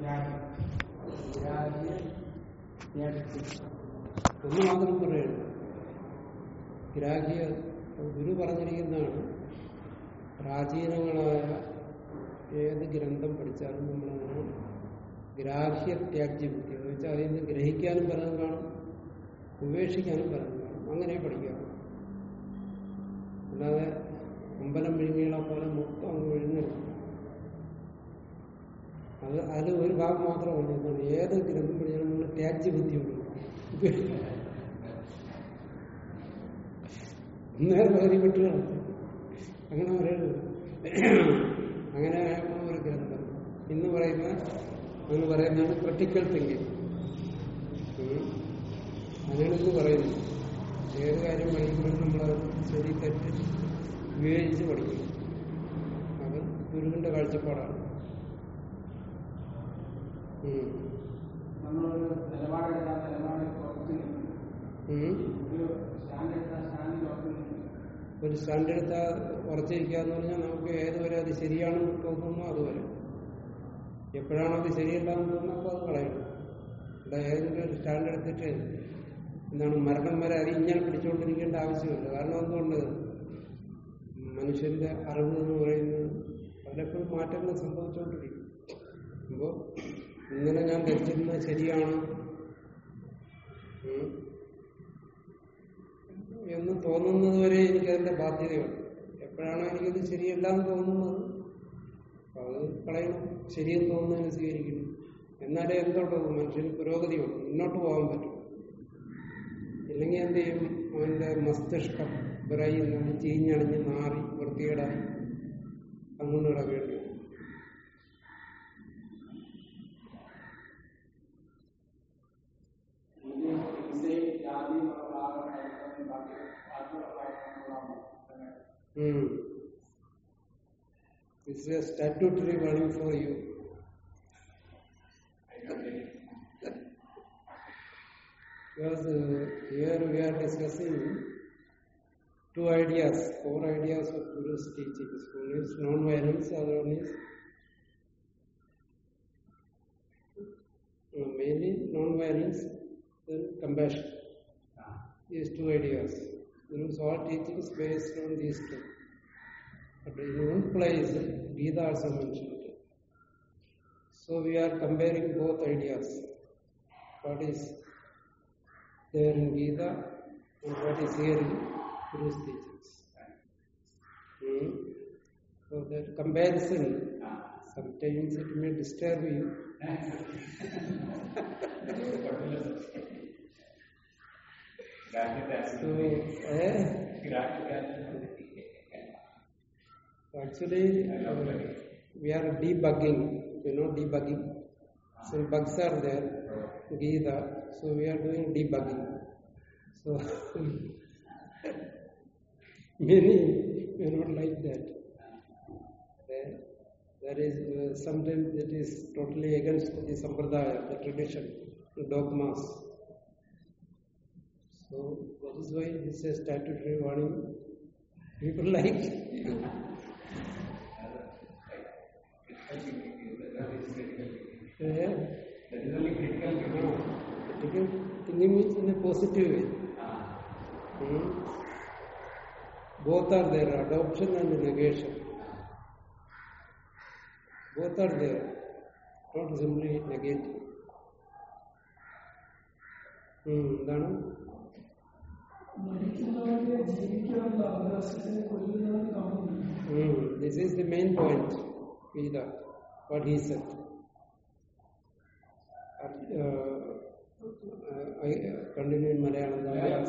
ഒന്ന് മാത്രം പറയണം ഗ്രാഹ്യ ഗുരു പറഞ്ഞിരിക്കുന്നതാണ് പ്രാചീനങ്ങളായ ഏത് ഗ്രന്ഥം പഠിച്ചാലും നമ്മളതിനെ ഗ്രാഹ്യ ത്യാജ്യബുദ്ധി എന്ന് വെച്ചാൽ അതിൽ നിന്ന് ഗ്രഹിക്കാനും പലതും കാണും ഉപേക്ഷിക്കാനും പലതും കാണും അങ്ങനെ പഠിക്കാം അല്ലാതെ അമ്പലം വിഴുങ്ങികളെ പോലെ മൊത്തം അങ്ങ് വിഴുങ്ങരുത് അത് അതിൽ ഒരു ഭാഗം മാത്രം പറഞ്ഞിരുന്നാണ് ഏത് ഗ്രന്ഥം പഠിച്ചാലും നമ്മൾ ത്യാജ്യബുദ്ധി കൊടുക്കും ഒന്നേറെ പകുതി വിട്ടുകളാണ് അങ്ങനെ പറയരുത് അങ്ങനെ ഒരു ഗ്രന്ഥം ഇന്ന് പറയുന്ന എന്ന് പറയുന്നതാണ് ക്രിട്ടിക്കൽ തിങ്കിങ് അങ്ങനെയാണ് ഇന്ന് പറയുന്നത് ഏത് കാര്യം പഠിക്കുമ്പോഴും നമ്മൾ ശരി തെറ്റ് വിവേചിച്ച് പഠിക്കണം അത് ഗുരുവിന്റെ കാഴ്ചപ്പാടാണ് ഉം. നമ്മളൊരു നിലപാടെടുത്താൽ നിലപാട് ഉറച്ചു നിൽക്കും. ഉം. ഒരു സ്റ്റാൻഡ് എടുത്താൽ സ്റ്റാൻഡിൽ ഉറച്ചു നിൽക്കും. ഒരു സ്റ്റാൻഡ് എടുത്താൽ ഉറച്ചിരിക്കുക എന്ന് പറഞ്ഞാൽ നമുക്ക് ഏതുവരെ അത് ശരിയാണെന്ന് തോന്നുന്നു അതുവരെ എപ്പോഴാണ് അത് ശരിയല്ലാന്ന് തോന്നുന്നത് അപ്പോൾ അത് കളയണം ഇവിടെ ഏതെങ്കിലും ഒരു സ്റ്റാൻഡ് എടുത്തിട്ട് എന്താണ് മരണം വരെ അത് ഇങ്ങനെ പിടിച്ചുകൊണ്ടിരിക്കേണ്ട ആവശ്യമില്ല കാരണം എന്തുകൊണ്ട് മനുഷ്യന്റെ അറിവ് എന്ന് പറയുന്നത് പലപ്പോഴും മാറ്റങ്ങൾ സംഭവിച്ചുകൊണ്ടിരിക്കും അപ്പോൾ ഇന്നലെ ഞാൻ ധരിച്ചിരുന്നത് ശരിയാണ് ഉം. എന്ന് തോന്നുന്നത് വരെ എനിക്കതിന്റെ ബാധ്യതയുണ്ട് എപ്പോഴാണോ എനിക്കത് ശരിയല്ല എന്ന് തോന്നുന്നത് അപ്പൊ അത് കളയണം ശരിയെന്ന് തോന്നുന്നതിന് സ്വീകരിക്കണം എന്നാലേ എന്തുള്ളൂ മനുഷ്യന് പുരോഗതിയുള്ളൂ മുന്നോട്ട് പോകാൻ പറ്റും ഇല്ലെങ്കിൽ എന്ത് ചെയ്യും അവന്റെ മസ്തിഷ്കം ബ്രെയിൻ അത് ചീഞ്ഞടിഞ്ഞ് നാറി വൃത്തികേടായി അങ്ങോട്ട് കിടക്കേണ്ടി വരും ഇത് ഹിംസയും ജാതിയും ഉള്ള ഭാഗമായിട്ടും ബാക്കി ബാക്കിയുള്ള ഭാഗങ്ങളുള്ളതാണ്. Hmm. This is a statutory warning for you. Because uh, here we are discussing two ideas, four ideas of Guru's teachings. One is non-violence, other one is uh, mainly non-violence, then compassion. These two ideas. Guru's all teachings based on these two. But in one place, Gita also mentioned. So we are comparing both ideas. What is there in Gita and what is here in Guru's teachings. Hmm. So that comparison, sometimes it may disturb you. So, eh? Actually, uh, we are debugging, you know, debugging. So bugs are there, Gita. So we are doing debugging. So many may not like that. There, there is uh, sometimes it is totally against the sampradaya, the tradition, the dogmas. So that is why this is a statutory warning. People like. Yeah. Critical thinking means in a positive way. Hmm. Both are there, adoption and negation. Both are there, not simply negative. Hmm, എന്താണ് മരിക്കുന്നവരെ ജീവിക്കാനുള്ള അവകാശത്തെ കൊല്ലുന്നവർ കാണുന്നു Hmm, this is the main point, Gita, what he said. Uh, I continue in Malayalam.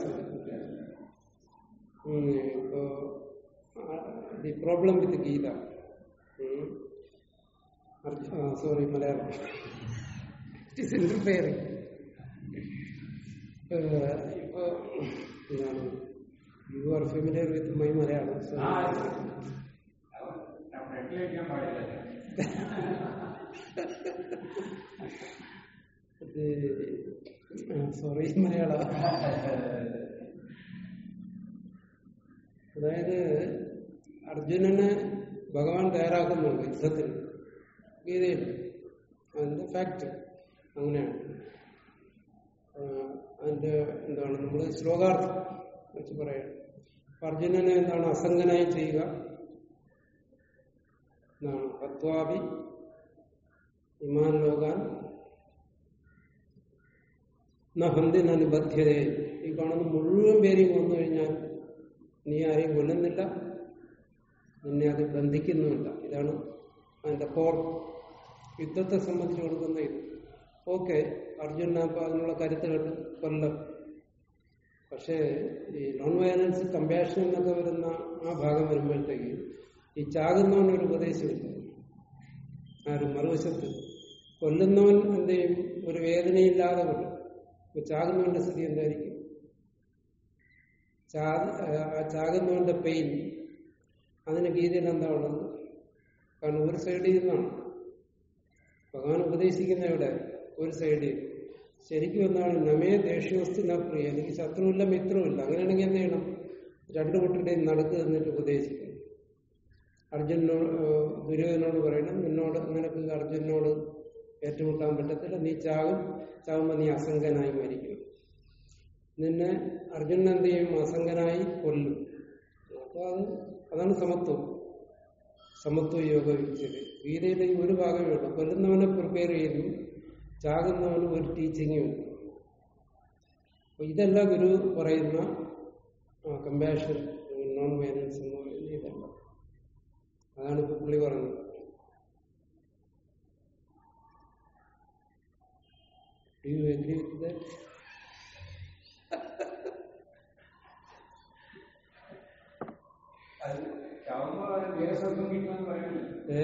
Hmm, so, uh, the problem with Gita. Hmm, Arj- uh, sorry, Malayalam. it is interfering. Uh, ഇപ്പോ എന്താണ് you are familiar with my Malayalam so ബ്രെഡിലേക്ക് പാടില്ല sorry മലയാള അതായത് അർജുനനെ ഭഗവാൻ തയ്യാറാക്കുന്നുണ്ട് യുദ്ധത്തിന് ഗീതയിൽ അതിന്റെ ഫാക്ട് അങ്ങനെയാണ് ആ, അതിന്റെ എന്താണ് നമ്മൾ ശ്ലോകാർത്ഥം വെച്ച് പറയാം അപ്പൊ അർജുനനെ എന്താണ് അസംഗനായി ചെയ്യുക എന്താണ് ഹത്വാപി ഇമാൻ ലോകാൻ നഹന്തി നനുബദ്ധ്യതേ ഈ കാണുന്ന മുഴുവൻ പേരെയും കൊന്നു കഴിഞ്ഞാൽ നീ ആരെയും കൊല്ലുന്നില്ല നിന്നെ അത് ബന്ധിക്കുന്നുമില്ല ഇതാണ് അതിന്റെ കോർ യുദ്ധത്തെ സംബന്ധിച്ച് കൊടുക്കുന്ന ഇത് ഓക്കെ അർജുന അപ്പൊ അതിനുള്ള കരുത്ത് കെട്ട് കൊല്ലം പക്ഷേ ഈ നോൺ വയലൻസ് കമ്പാഷൻ എന്നൊക്കെ വരുന്ന ആ ഭാഗം വരുമ്പോഴത്തേക്ക് ഈ ചാകുന്നവനൊരു ഉപദേശമില്ല ആരും മറുവശത്ത് കൊല്ലുന്നവൻ എന്ത് ചെയ്യും ഒരു വേദനയില്ലാതെ കൊല്ലും ഇപ്പൊ ചാകുന്നവന്റെ സ്ഥിതി എന്തായിരിക്കും ചാ- ആ ചാകുന്നവന്റെ പെയിൻ അതിന് ഗീതയിൽ എന്താ ഉള്ളത് കാരണം ഒരു സൈഡിൽ നിന്നാണ് ഭഗവാൻ ഉപദേശിക്കുന്ന ഇവിടെ ഒരു സൈഡിൽ ശരിക്കും എന്താണ് നമേ ദേഷ്യവസ്തു ന പ്രിയ എനിക്ക് ശത്രുവില്ല മിത്രവുമില്ല അങ്ങനെയാണെങ്കിൽ എന്ത് ചെയ്യണം രണ്ടു കൂട്ടരുടെയും നടക്ക് നിന്നിട്ട് ഉപദേശിക്കണം അർജുനോട് ഏഹ് ദുര്യോധനോട് പറയണം നിന്നോട് നിനക്ക് അർജുനോട് ഏറ്റുമുട്ടാൻ പറ്റത്തില്ല നീ ചാകും ചാകുമ്പോൾ നീ അസംഗനായി മരിക്കും നിന്നെ അർജുനൻ എന്ത് ചെയ്യും അസംഗനായി കൊല്ലും അപ്പൊ അത് അതാണ് സമത്വം സമത്വ യോഗ വിദ്യത ഗീതയിലെ ഈ ഒരു ഭാഗമേ ഉള്ളൂ കൊല്ലുന്നവനെ പ്രിപ്പയർ ചെയ്യുന്നു ചാകുന്നവന് ഒരു ടീച്ചിങ്ങും ഉണ്ട് അപ്പൊ ഇതല്ല ഗുരു പറയുന്ന കമ്പാഷൻ നോൺ വയലൻസ് എന്ന് പറയുന്ന ഇതല്ല അതാണ് ഇപ്പൊ പുള്ളി പറഞ്ഞത് do you agree with that അത് ചാവുമ്പോൾ അത് ദേശസ്വം കിട്ടുമെന്ന് പറയുന്നത് ഏ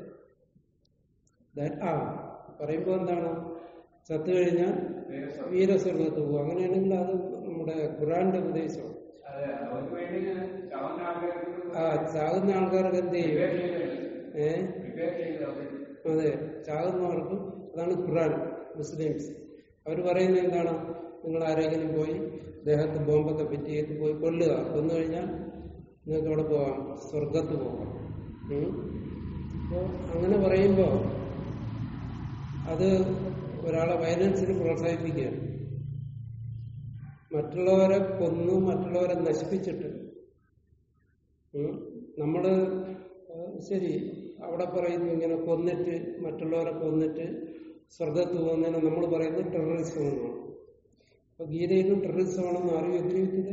that- ആ പറയുമ്പോ എന്താണ് ചത്തു കഴിഞ്ഞാൽ ദേശം വീരസ്വർഗത്ത് പോകും അങ്ങനെയാണെങ്കിൽ അത് നമ്മുടെ ഖുറാന്റെ ഉപദേശമാണ് അതെ അവർക്ക് വേണ്ടി ഞാൻ ചാവുന്ന ആൾക്കാർക്ക് ആ ചാകുന്ന ആൾക്കാർക്ക് എന്ത് ചെയ്യും പ്രിപ്പയർ ചെയ്തത് ഏ പ്രിപ്പയർ ചെയ്തത് അവർ അതെ ചാകുന്നവർക്ക് അതാണ് ഖുറാൻ മുസ്ലിംസ് അവർ പറയുന്നത് എന്താണ് നിങ്ങൾ ആരെങ്കിലും പോയി ദേഹത്ത് ബോംബൊക്കെ ഫിറ്റ് ചെയ്ത് പോയി കൊല്ലുക കൊന്നു കഴിഞ്ഞാൽ നിങ്ങൾക്ക് അവിടെ പോകാം സ്വർഗത്ത് പോകാം ഉം. അപ്പോ അങ്ങനെ പറയുമ്പോൾ അത് ഒരാളെ വയലൻസിന് പ്രോത്സാഹിപ്പിക്കുകയാണ് മറ്റുള്ളവരെ കൊന്നു മറ്റുള്ളവരെ നശിപ്പിച്ചിട്ട് ഉം. നമ്മള് ഏഹ് ശരി അവിടെ പറയുന്നു ഇങ്ങനെ കൊന്നിട്ട് മറ്റുള്ളവരെ കൊന്നിട്ട് സ്വർഗത്ത് പോകുന്നതിന് നമ്മൾ പറയുന്നത് ടെററിസം എന്നാണ് അപ്പൊ ഗീതയിലും ടെററിസം ആണെന്ന് അറിവ് എതിരിക്കുന്നത്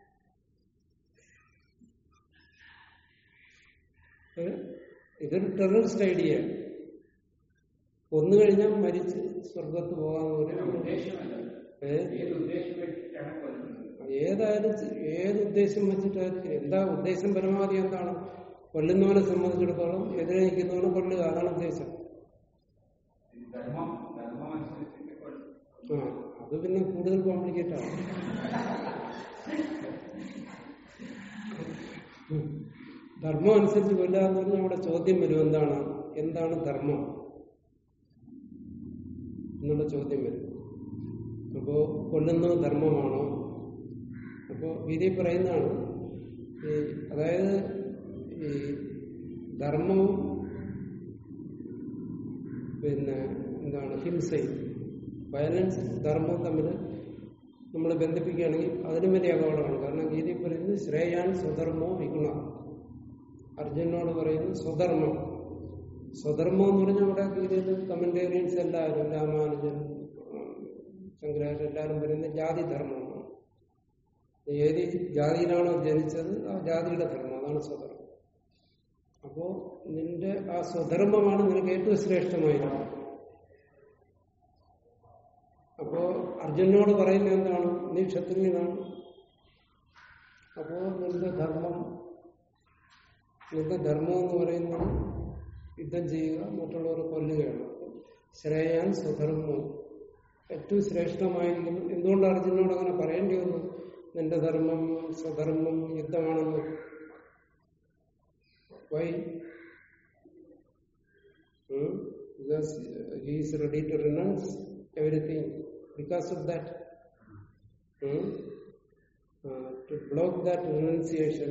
ഇതൊരു ടെററിസ്റ്റ് ഐഡിയയാണ് കൊന്നു കഴിഞ്ഞാൽ മരിച്ച് സ്വർഗത്ത് പോകാന്ന് ഒരു പറയുന്നത് ഉദ്ദേശമല്ല ഏഹ് ഏത് ഉദ്ദേശം വെച്ചിട്ടാണ് കൊല്ലുന്നത് ഏതായാലും ഏത് ഉദ്ദേശം വെച്ചിട്ടായിരിക്കും എന്താ ഉദ്ദേശം പരമാവധി എന്താണ് കൊല്ലുന്നവനെ സംബന്ധിച്ചിടത്തോളം എതിരെ നിൽക്കുന്നവനെ കൊല്ലുക അതാണ് ഉദ്ദേശം ധർമ്മം ധർമ്മം അനുസരിച്ചിട്ട് കൊല്ലും ആ അത് പിന്നെ കൂടുതൽ കോംപ്ലിക്കേറ്റ് ആണ് ഉം. ധർമ്മം അനുസരിച്ച് കൊല്ലുക എന്ന് പറഞ്ഞാൽ അവിടെ ചോദ്യം വരും എന്താണ് എന്താണ് ധർമ്മം എന്നുള്ള ചോദ്യം വരും അപ്പോ കൊല്ലുന്നത് ധർമ്മമാണോ അപ്പോ ഗീതയിൽ പറയുന്നതാണ് ഈ അതായത് ഈ ധർമ്മവും പിന്നെ എന്താണ് ഹിംസയും വയലൻസ് ധർമ്മവും തമ്മിൽ നമ്മൾ ബന്ധിപ്പിക്കുകയാണെങ്കിൽ അതിനും വലിയ അപകടമാണ് കാരണം ഗീതയിൽ പറയുന്നത് ശ്രേയാൻ സ്വധർമ്മോ വിഗുണ അർജുനോട് പറയുന്നു സ്വധർമ്മം സ്വധർമ്മം എന്ന് പറഞ്ഞാൽ അവിടെ ഗീതയിൽ കമന്റേറിയൻസ് എല്ലാവരും രാമാനുജൻ ഉം, ശങ്കരാചാര്യ എല്ലാവരും പറയുന്നത് ജാതി ധർമ്മമാണ് ഏത് ജാതിയിലാണോ ജനിച്ചത് ആ ജാതിയുടെ ധർമ്മം അതാണ് സ്വധർമ്മം അപ്പോ നിന്റെ ആ സ്വധർമ്മമാണ് നിനക്ക് ഏറ്റവും ശ്രേഷ്ഠമായിരുന്നത് അപ്പോ അർജുനോട് പറയുന്നത് എന്താണ് നീ ക്ഷത്രിയനാണ് അപ്പോ നിന്റെ ധർമ്മം നിന്റെ ധർമ്മം എന്ന് പറയുന്നത് യുദ്ധം ചെയ്യുക മറ്റുള്ളവരെ കൊല്ലുകയാണ് ശ്രേയാൻ സ്വധർമ്മവും ഏറ്റവും ശ്രേഷ്ഠമായിരിക്കുന്നു എന്തുകൊണ്ട് അർജുനോട് അങ്ങനെ പറയേണ്ടി വന്നു നിന്റെ ധർമ്മം സ്വധർമ്മം യുദ്ധമാണെന്ന് why because uh, he is ready to renounce everything because of that. Hmm? Uh, to block that renunciation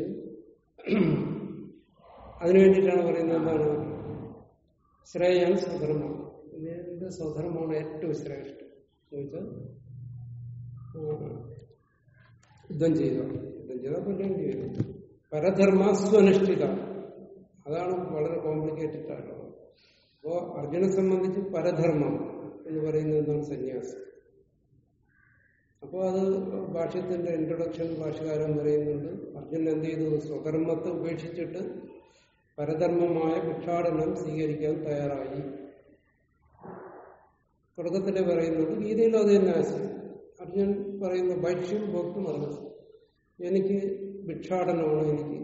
അതിനു വേണ്ടിയിട്ടാണ് പറയുന്നത് എന്താണ് ശ്രേയാൻ സ്വധർമ്മം ഇതിന്റെ സ്വധർമ്മമാണ് ഏറ്റവും ശ്രേഷ്ഠം എന്ന് വെച്ചാൽ ആ, യുദ്ധം ചെയ്യുക യുദ്ധം ചെയ്താൽ കൊല്ലുകയും ചെയ്യും പരധർമ്മസ്വനുഷ്ഠിത അതാണ് വളരെ കോംപ്ലിക്കേറ്റഡ് ആയിട്ടുള്ളത് അപ്പോ അർജുനെ സംബന്ധിച്ച് പരധർമ്മം എന്ന് പറയുന്നത് എന്താണ് സന്യാസം അപ്പോൾ അത് ഭാഷ്യത്തിന്റെ ഇൻട്രൊഡക്ഷൻ ഭാഷകാരൻ പറയുന്നുണ്ട് അർജുനൻ എന്ത് ചെയ്തു സ്വധർമ്മത്തെ ഉപേക്ഷിച്ചിട്ട് പരധർമ്മമായ ഭിക്ഷാടനം സ്വീകരിക്കാൻ തയ്യാറായി തുടക്കത്തിലെ പറയുന്നുണ്ട് ഗീതയിലും അത് തന്നെ ആശയം അർജുനൻ പറയുന്ന ഭക്ഷ്യം ഭോക്തും അർഹസ് എനിക്ക് ഭിക്ഷാടനമാണ് എനിക്ക്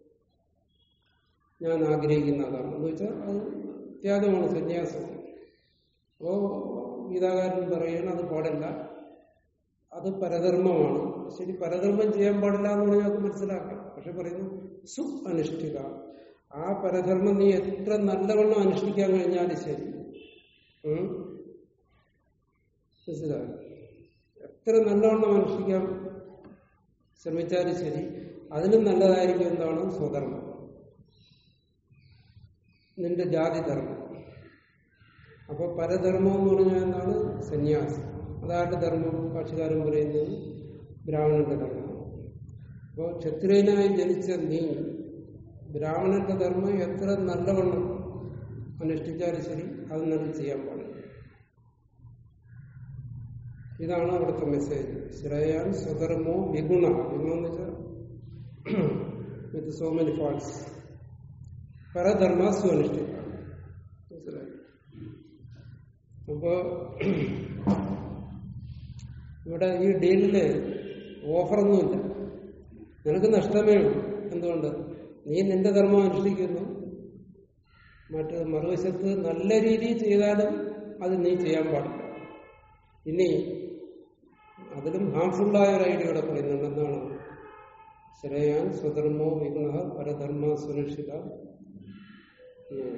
ഞാൻ ആഗ്രഹിക്കുന്ന അതാണ് എന്ന് വെച്ചാൽ അത് ത്യാഗമാണ് സന്യാസമാണ് അപ്പോ ഗീതാകാരൻ പറയുന്നത് അത് പാടില്ല അത് പരധർമ്മമാണ് ശരി പരധർമ്മം ചെയ്യാൻ പാടില്ല എന്ന് പറഞ്ഞാൽ അത് മനസ്സിലാക്കാം പക്ഷെ പറയുന്നു സു അനുഷ്ഠിക ആ പരധർമ്മം നീ എത്ര നല്ലവണ്ണം അനുഷ്ഠിക്കാൻ കഴിഞ്ഞാലും ശരി ഉം? മനസ്സിലായോ എത്ര നല്ലവണ്ണം അനുഷ്ഠിക്കാൻ ശ്രമിച്ചാലും ശരി അതിനും നല്ലതായിരിക്കും എന്താണ് സ്വധർമ്മം നിന്റെ ജാതി ധർമ്മം അപ്പൊ പരധർമ്മം എന്ന് പറഞ്ഞാൽ എന്താണ് സന്യാസം അതാരുടെ ധർമ്മം ഭാഷകാരൻ പറയുന്നത് ബ്രാഹ്മണന്റെ ധർമ്മം അപ്പോൾ ക്ഷത്രിയനായി ജനിച്ച നീ ബ്രാഹ്മണന്റെ ധർമ്മം എത്ര നല്ലവണ്ണം അനുഷ്ഠിച്ചാലും ശരി അത് നിനക്ക് ചെയ്യാൻ പാടില്ല ഇതാണ് അവിടുത്തെ മെസ്സേജ് ശ്രേയാൻ സ്വധർമ്മോ വിഗുണ വിഗുണം എന്ന് വെച്ചാൽ വിത്ത് സോ മെനി ഫാൾസ് പരധർമ്മ സുനിഷ്ഠിക്ക മനസ്സിലായി അപ്പോ ഇവിടെ ഈ ഡീലില് ഓഫറൊന്നുമില്ല നിനക്ക് നഷ്ടമേ ഉള്ളൂ എന്തുകൊണ്ട് നീ നിന്റെ ധർമ്മം അനുഷ്ഠിക്കുന്നു മറ്റ് മറുവശത്ത് നല്ല രീതിയിൽ ചെയ്താലും അത് നീ ചെയ്യാൻ പാടില്ല ഇനി അതിലും ഹാംഫുള്ളായ ഒരു ഐഡിയ ഇവിടെ പറയുന്നുണ്ട് എന്താണ് ശ്രേയാൻ സ്വധർമ്മോ വിഘ്ന പരധർമ്മ സുരക്ഷിത ഉം.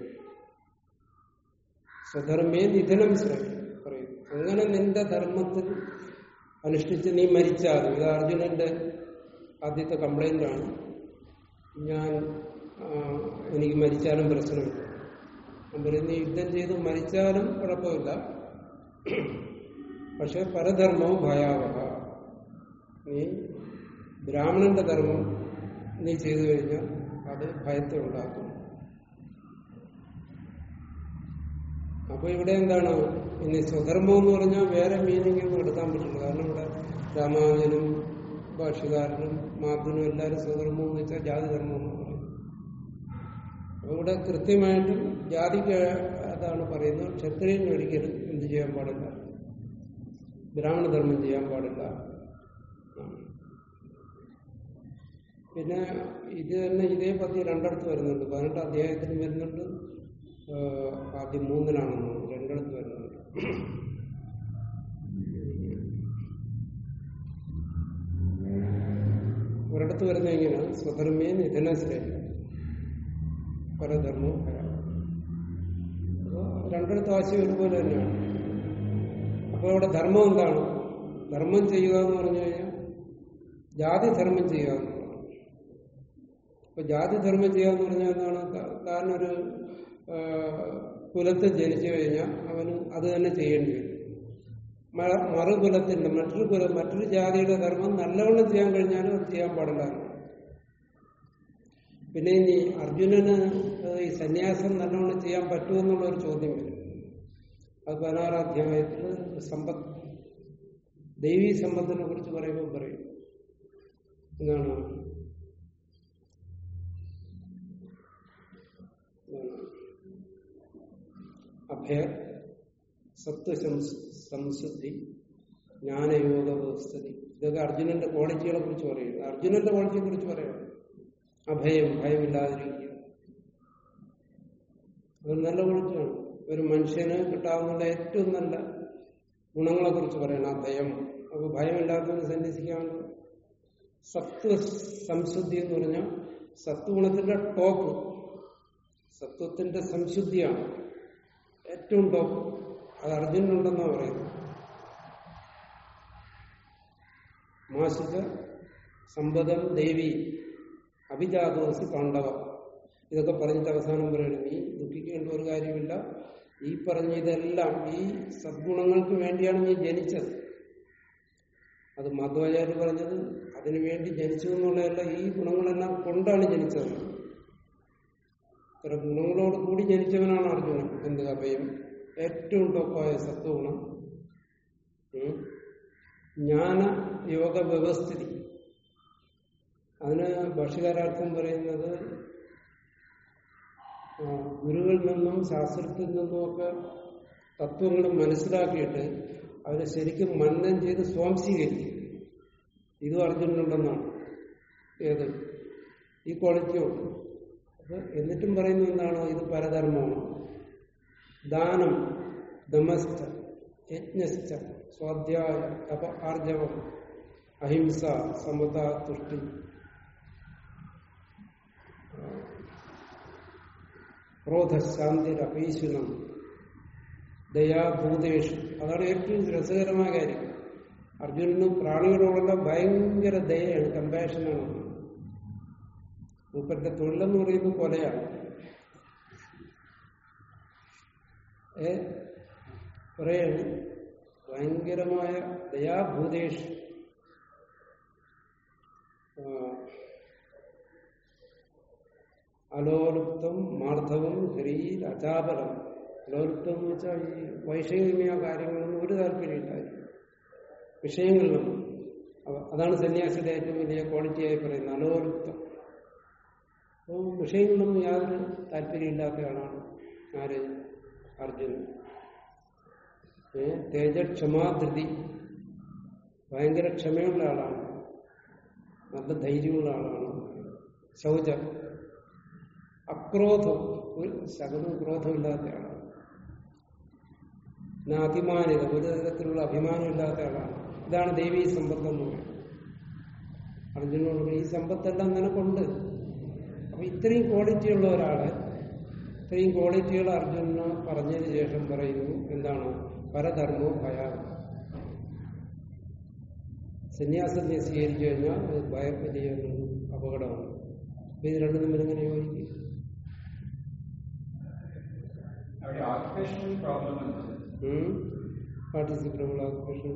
സ്വധർമ്മേ നിധനം ശ്രേയം പറയും അങ്ങനെ നിന്റെ ധർമ്മത്തിൽ അനുഷ്ഠിച്ച് നീ മരിച്ചാലും ഇത് അർജുനന്റെ ആദ്യത്തെ കംപ്ലൈന്റ് ആണ് ഞാൻ ആ, എനിക്ക് മരിച്ചാലും പ്രശ്നമില്ല ഞാൻ പറയുന്നത് യുദ്ധം ചെയ്ത് മരിച്ചാലും കുഴപ്പമില്ല പക്ഷെ പരധർമ്മവും ഭയാവഹ നീ ബ്രാഹ്മണന്റെ ധർമ്മം നീ ചെയ്തു കഴിഞ്ഞാൽ അത് ഭയത്തെ ഉണ്ടാക്കും അപ്പൊ ഇവിടെ എന്താണ് ഇനി സ്വധർമ്മം എന്ന് പറഞ്ഞാൽ വേറെ മീനിങ് ഒന്നും എടുക്കാൻ പറ്റില്ല കാരണം ഇവിടെ രാമാനുജനും ഭാഷകാരനും മാധുനും എല്ലാവരും സ്വധർമ്മം എന്ന് വെച്ചാൽ ജാതി ധർമ്മം എന്ന് പറയും അപ്പൊ ഇവിടെ കൃത്യമായിട്ടും ജാതിക്ക് അതാണ് പറയുന്നത് ക്ഷത്രിയൻ ഒരിക്കലും എന്ത് ചെയ്യാൻ പാടില്ല ബ്രാഹ്മണധർമ്മം ചെയ്യാൻ പാടില്ല ആണ്. പിന്നെ ഇത് തന്നെ ഇതേ പദ്യം രണ്ടിടത്ത് വരുന്നുണ്ട് പതിനെട്ട് അധ്യായത്തിന് വരുന്നുണ്ട് ആഹ് ആദ്യം മൂന്നിലാണെന്ന് തോന്നുന്നു രണ്ടിടത്ത് വരുന്നുണ്ട് ഒരിടത്ത് വരുന്ന ഇങ്ങനെ സ്വധർമ്മേ നിധനശ്രേയ പരധർമ്മവും ഭയം അപ്പൊ രണ്ടിടത്തും ആശയം ഒരുപോലെ തന്നെയാണ് അപ്പൊ ഇവിടെ ധർമ്മം എന്താണ് ധർമ്മം ചെയ്യുക എന്ന് പറഞ്ഞു കഴിഞ്ഞാൽ ജാതി ധർമ്മം ചെയ്യുക എന്നുള്ളതാണ് അപ്പൊ ജാതി ധർമ്മം ചെയ്യുക എന്ന് പറഞ്ഞാൽ എന്താണ് ത- താനൊരു ആ, കുലത്തിൽ ജനിച്ചു കഴിഞ്ഞാൽ അവന് അത് തന്നെ ചെയ്യേണ്ടി വരും മ- മറുകുലത്തിന്റെ മറ്റൊരു കുലം മറ്റൊരു ജാതിയുടെ ധർമ്മം നല്ലവണ്ണം ചെയ്യാൻ കഴിഞ്ഞാലും അത് ചെയ്യാൻ പാടില്ല പിന്നെ ഇനി അർജുനന് ഏഹ്, ഈ സന്യാസം നല്ലവണ്ണം ചെയ്യാൻ പറ്റുമെന്നുള്ള ഒരു ചോദ്യം വരും അത് പതിനാറാം അധ്യായത്തിൽ സമ്പത്ത് ദൈവീ സമ്പത്തിനെ കുറിച്ച് പറയുമ്പോൾ പറയും എന്താണ് എന്താണ്? അഭയ സത്വസംസ്- സംശുദ്ധി ജ്ഞാനയോഗ വ്യവസ്ഥിതി ഇതൊക്കെ അർജുനന്റെ ക്വാളിറ്റികളെ കുറിച്ച് പറയും അർജുനന്റെ ക്വാളിറ്റിയെ കുറിച്ച് പറയാം അഭയം ഭയമില്ലാതിരിക്കുക അത് നല്ല ക്വാളിറ്റിയാണ് ഒരു മനുഷ്യന് കിട്ടാവുന്ന ഏറ്റവും നല്ല ഗുണങ്ങളെ കുറിച്ച് പറയണം അഭയം അപ്പൊ ഭയമില്ലാത്തവന് സന്യസിക്കാവുന്ന സത്വ സംശുദ്ധി എന്ന് പറഞ്ഞാൽ സത്വഗുണത്തിന്റെ ടോപ്പ് സത്വത്തിന്റെ സംശുദ്ധിയാണ് ഏറ്റവും ടോപ്പ് അത് അർജുനുണ്ടെന്നാണ് പറയുന്നത് മാസിക സമ്പദം ദേവി അഭിജാതോസി പാണ്ഡവ ഇതൊക്കെ പറഞ്ഞിട്ട് അവസാനം പറയണം നീ ദുഃഖിക്കേണ്ട ഒരു കാര്യമില്ല ഈ പറഞ്ഞ ഇതെല്ലാം ഈ സദ്ഗുണങ്ങൾക്ക് വേണ്ടിയാണ് നീ ജനിച്ചത് അത് മാധവാചാര്യ പറഞ്ഞത് അതിനു വേണ്ടി ജനിച്ചു എന്നുള്ളതല്ല ഈ ഗുണങ്ങളെല്ലാം കൊണ്ടാണ് ജനിച്ചത് ഇത്തരം ഗുണങ്ങളോട് കൂടി ജനിച്ചവനാണ് അർജുനൻ എന്ത് അഭയം ഏറ്റവും ടോപ്പായ സത്വഗുണം ഉം. ജ്ഞാന യോഗ വ്യവസ്ഥിതി അതിന് ഭാഷകാരാർത്ഥം പറയുന്നത് ആ, ഗുരുവിൽ നിന്നും ശാസ്ത്രത്തിൽ നിന്നുമൊക്കെ തത്വങ്ങൾ മനസ്സിലാക്കിയിട്ട് അവരെ ശരിക്കും മനനം ചെയ്ത് സ്വാംശീകരിക്കും ഇതും അർജുനുണ്ടെന്നാണ് ഏത് ഈ ക്വാളിറ്റി ഉണ്ട് അപ്പൊ എന്നിട്ടും പറയുന്നത് എന്താണ് ഇത് പരധർമ്മമാണ് ദാനം ദമസ്ഥ യജ്ഞസ്ഥ സ്വാധ്യായ അപ ആർജവം അഹിംസ സമത തുഷ്ടി ക്രോധശാന്തി അപീശുനം ദയാഭൂതേഷു അതാണ് ഏറ്റവും രസകരമായ കാര്യം അർജുനനും പ്രാണികളോടുള്ള ഭയങ്കര ദയയാണ് കമ്പാഷനാണ് മൂപ്പരുടെ തൊഴിലെന്ന് പറയുന്നത് കൊലയാണ് ഏ പറയാണ് ഭയങ്കരമായ ദയാഭൂതേഷ് ആ, അലോലുപ്തം മാർദ്ധവം ഹ്രീൽ അചാപരം അലോലുപ്തം എന്ന് വെച്ചാൽ ഈ വൈഷമ്യ കാര്യങ്ങളൊന്നും ഒരു താല്പര്യമില്ലായിരുന്നു വിഷയങ്ങളിലും അവ- അതാണ് സന്യാസിയുടെ ഏറ്റവും വലിയ ക്വാളിറ്റിയായി പറയുന്നത് അലോലുപ്തം അപ്പോൾ വിഷയങ്ങളിലൊന്നും യാതൊരു താല്പര്യമില്ലാത്ത ആളാണ് ആര് അർജുനൻ ഏ തേജക്ഷമാധൃതി ഭയങ്കര ക്ഷമയുള്ള ആളാണ് നല്ല ധൈര്യമുള്ള ആളാണ് ശൗചം അക്രോധം ഒരു ശകലം ക്രോധമില്ലാത്ത ആളാണ് പിന്നെ അഭിമാനിത ഒരു തരത്തിലുള്ള അഭിമാനമില്ലാത്ത ആളാണ് ഇതാണ് ദേവീ സമ്പത്ത് എന്ന് പറയുന്നത് അർജുനോട് പറയും, ഈ സമ്പത്തെല്ലാം നിനക്കുണ്ട് അപ്പൊ ഇത്രയും ക്വാളിറ്റി ഉള്ള ഒരാള് ഇത്രയും ക്വാളിറ്റികൾ അർജുനന് പറഞ്ഞതിന് ശേഷം പറയുന്നു എന്താണ് പരധർമ്മവും ഭയാവും സന്യാസത്തെ സ്വീകരിച്ചു കഴിഞ്ഞാൽ അത് ഭയം വലിയ ഒരു അപകടമാണ് അപ്പൊ ഇത് രണ്ടും തമ്മിൽ എങ്ങനെ യോജിക്കും അവിടെ ഓക്യുപേഷണൽ പ്രോബ്ലം ഉണ്ട് പാർട്ടിസിപ്പറബിൾ ഓക്കുപേഷൻ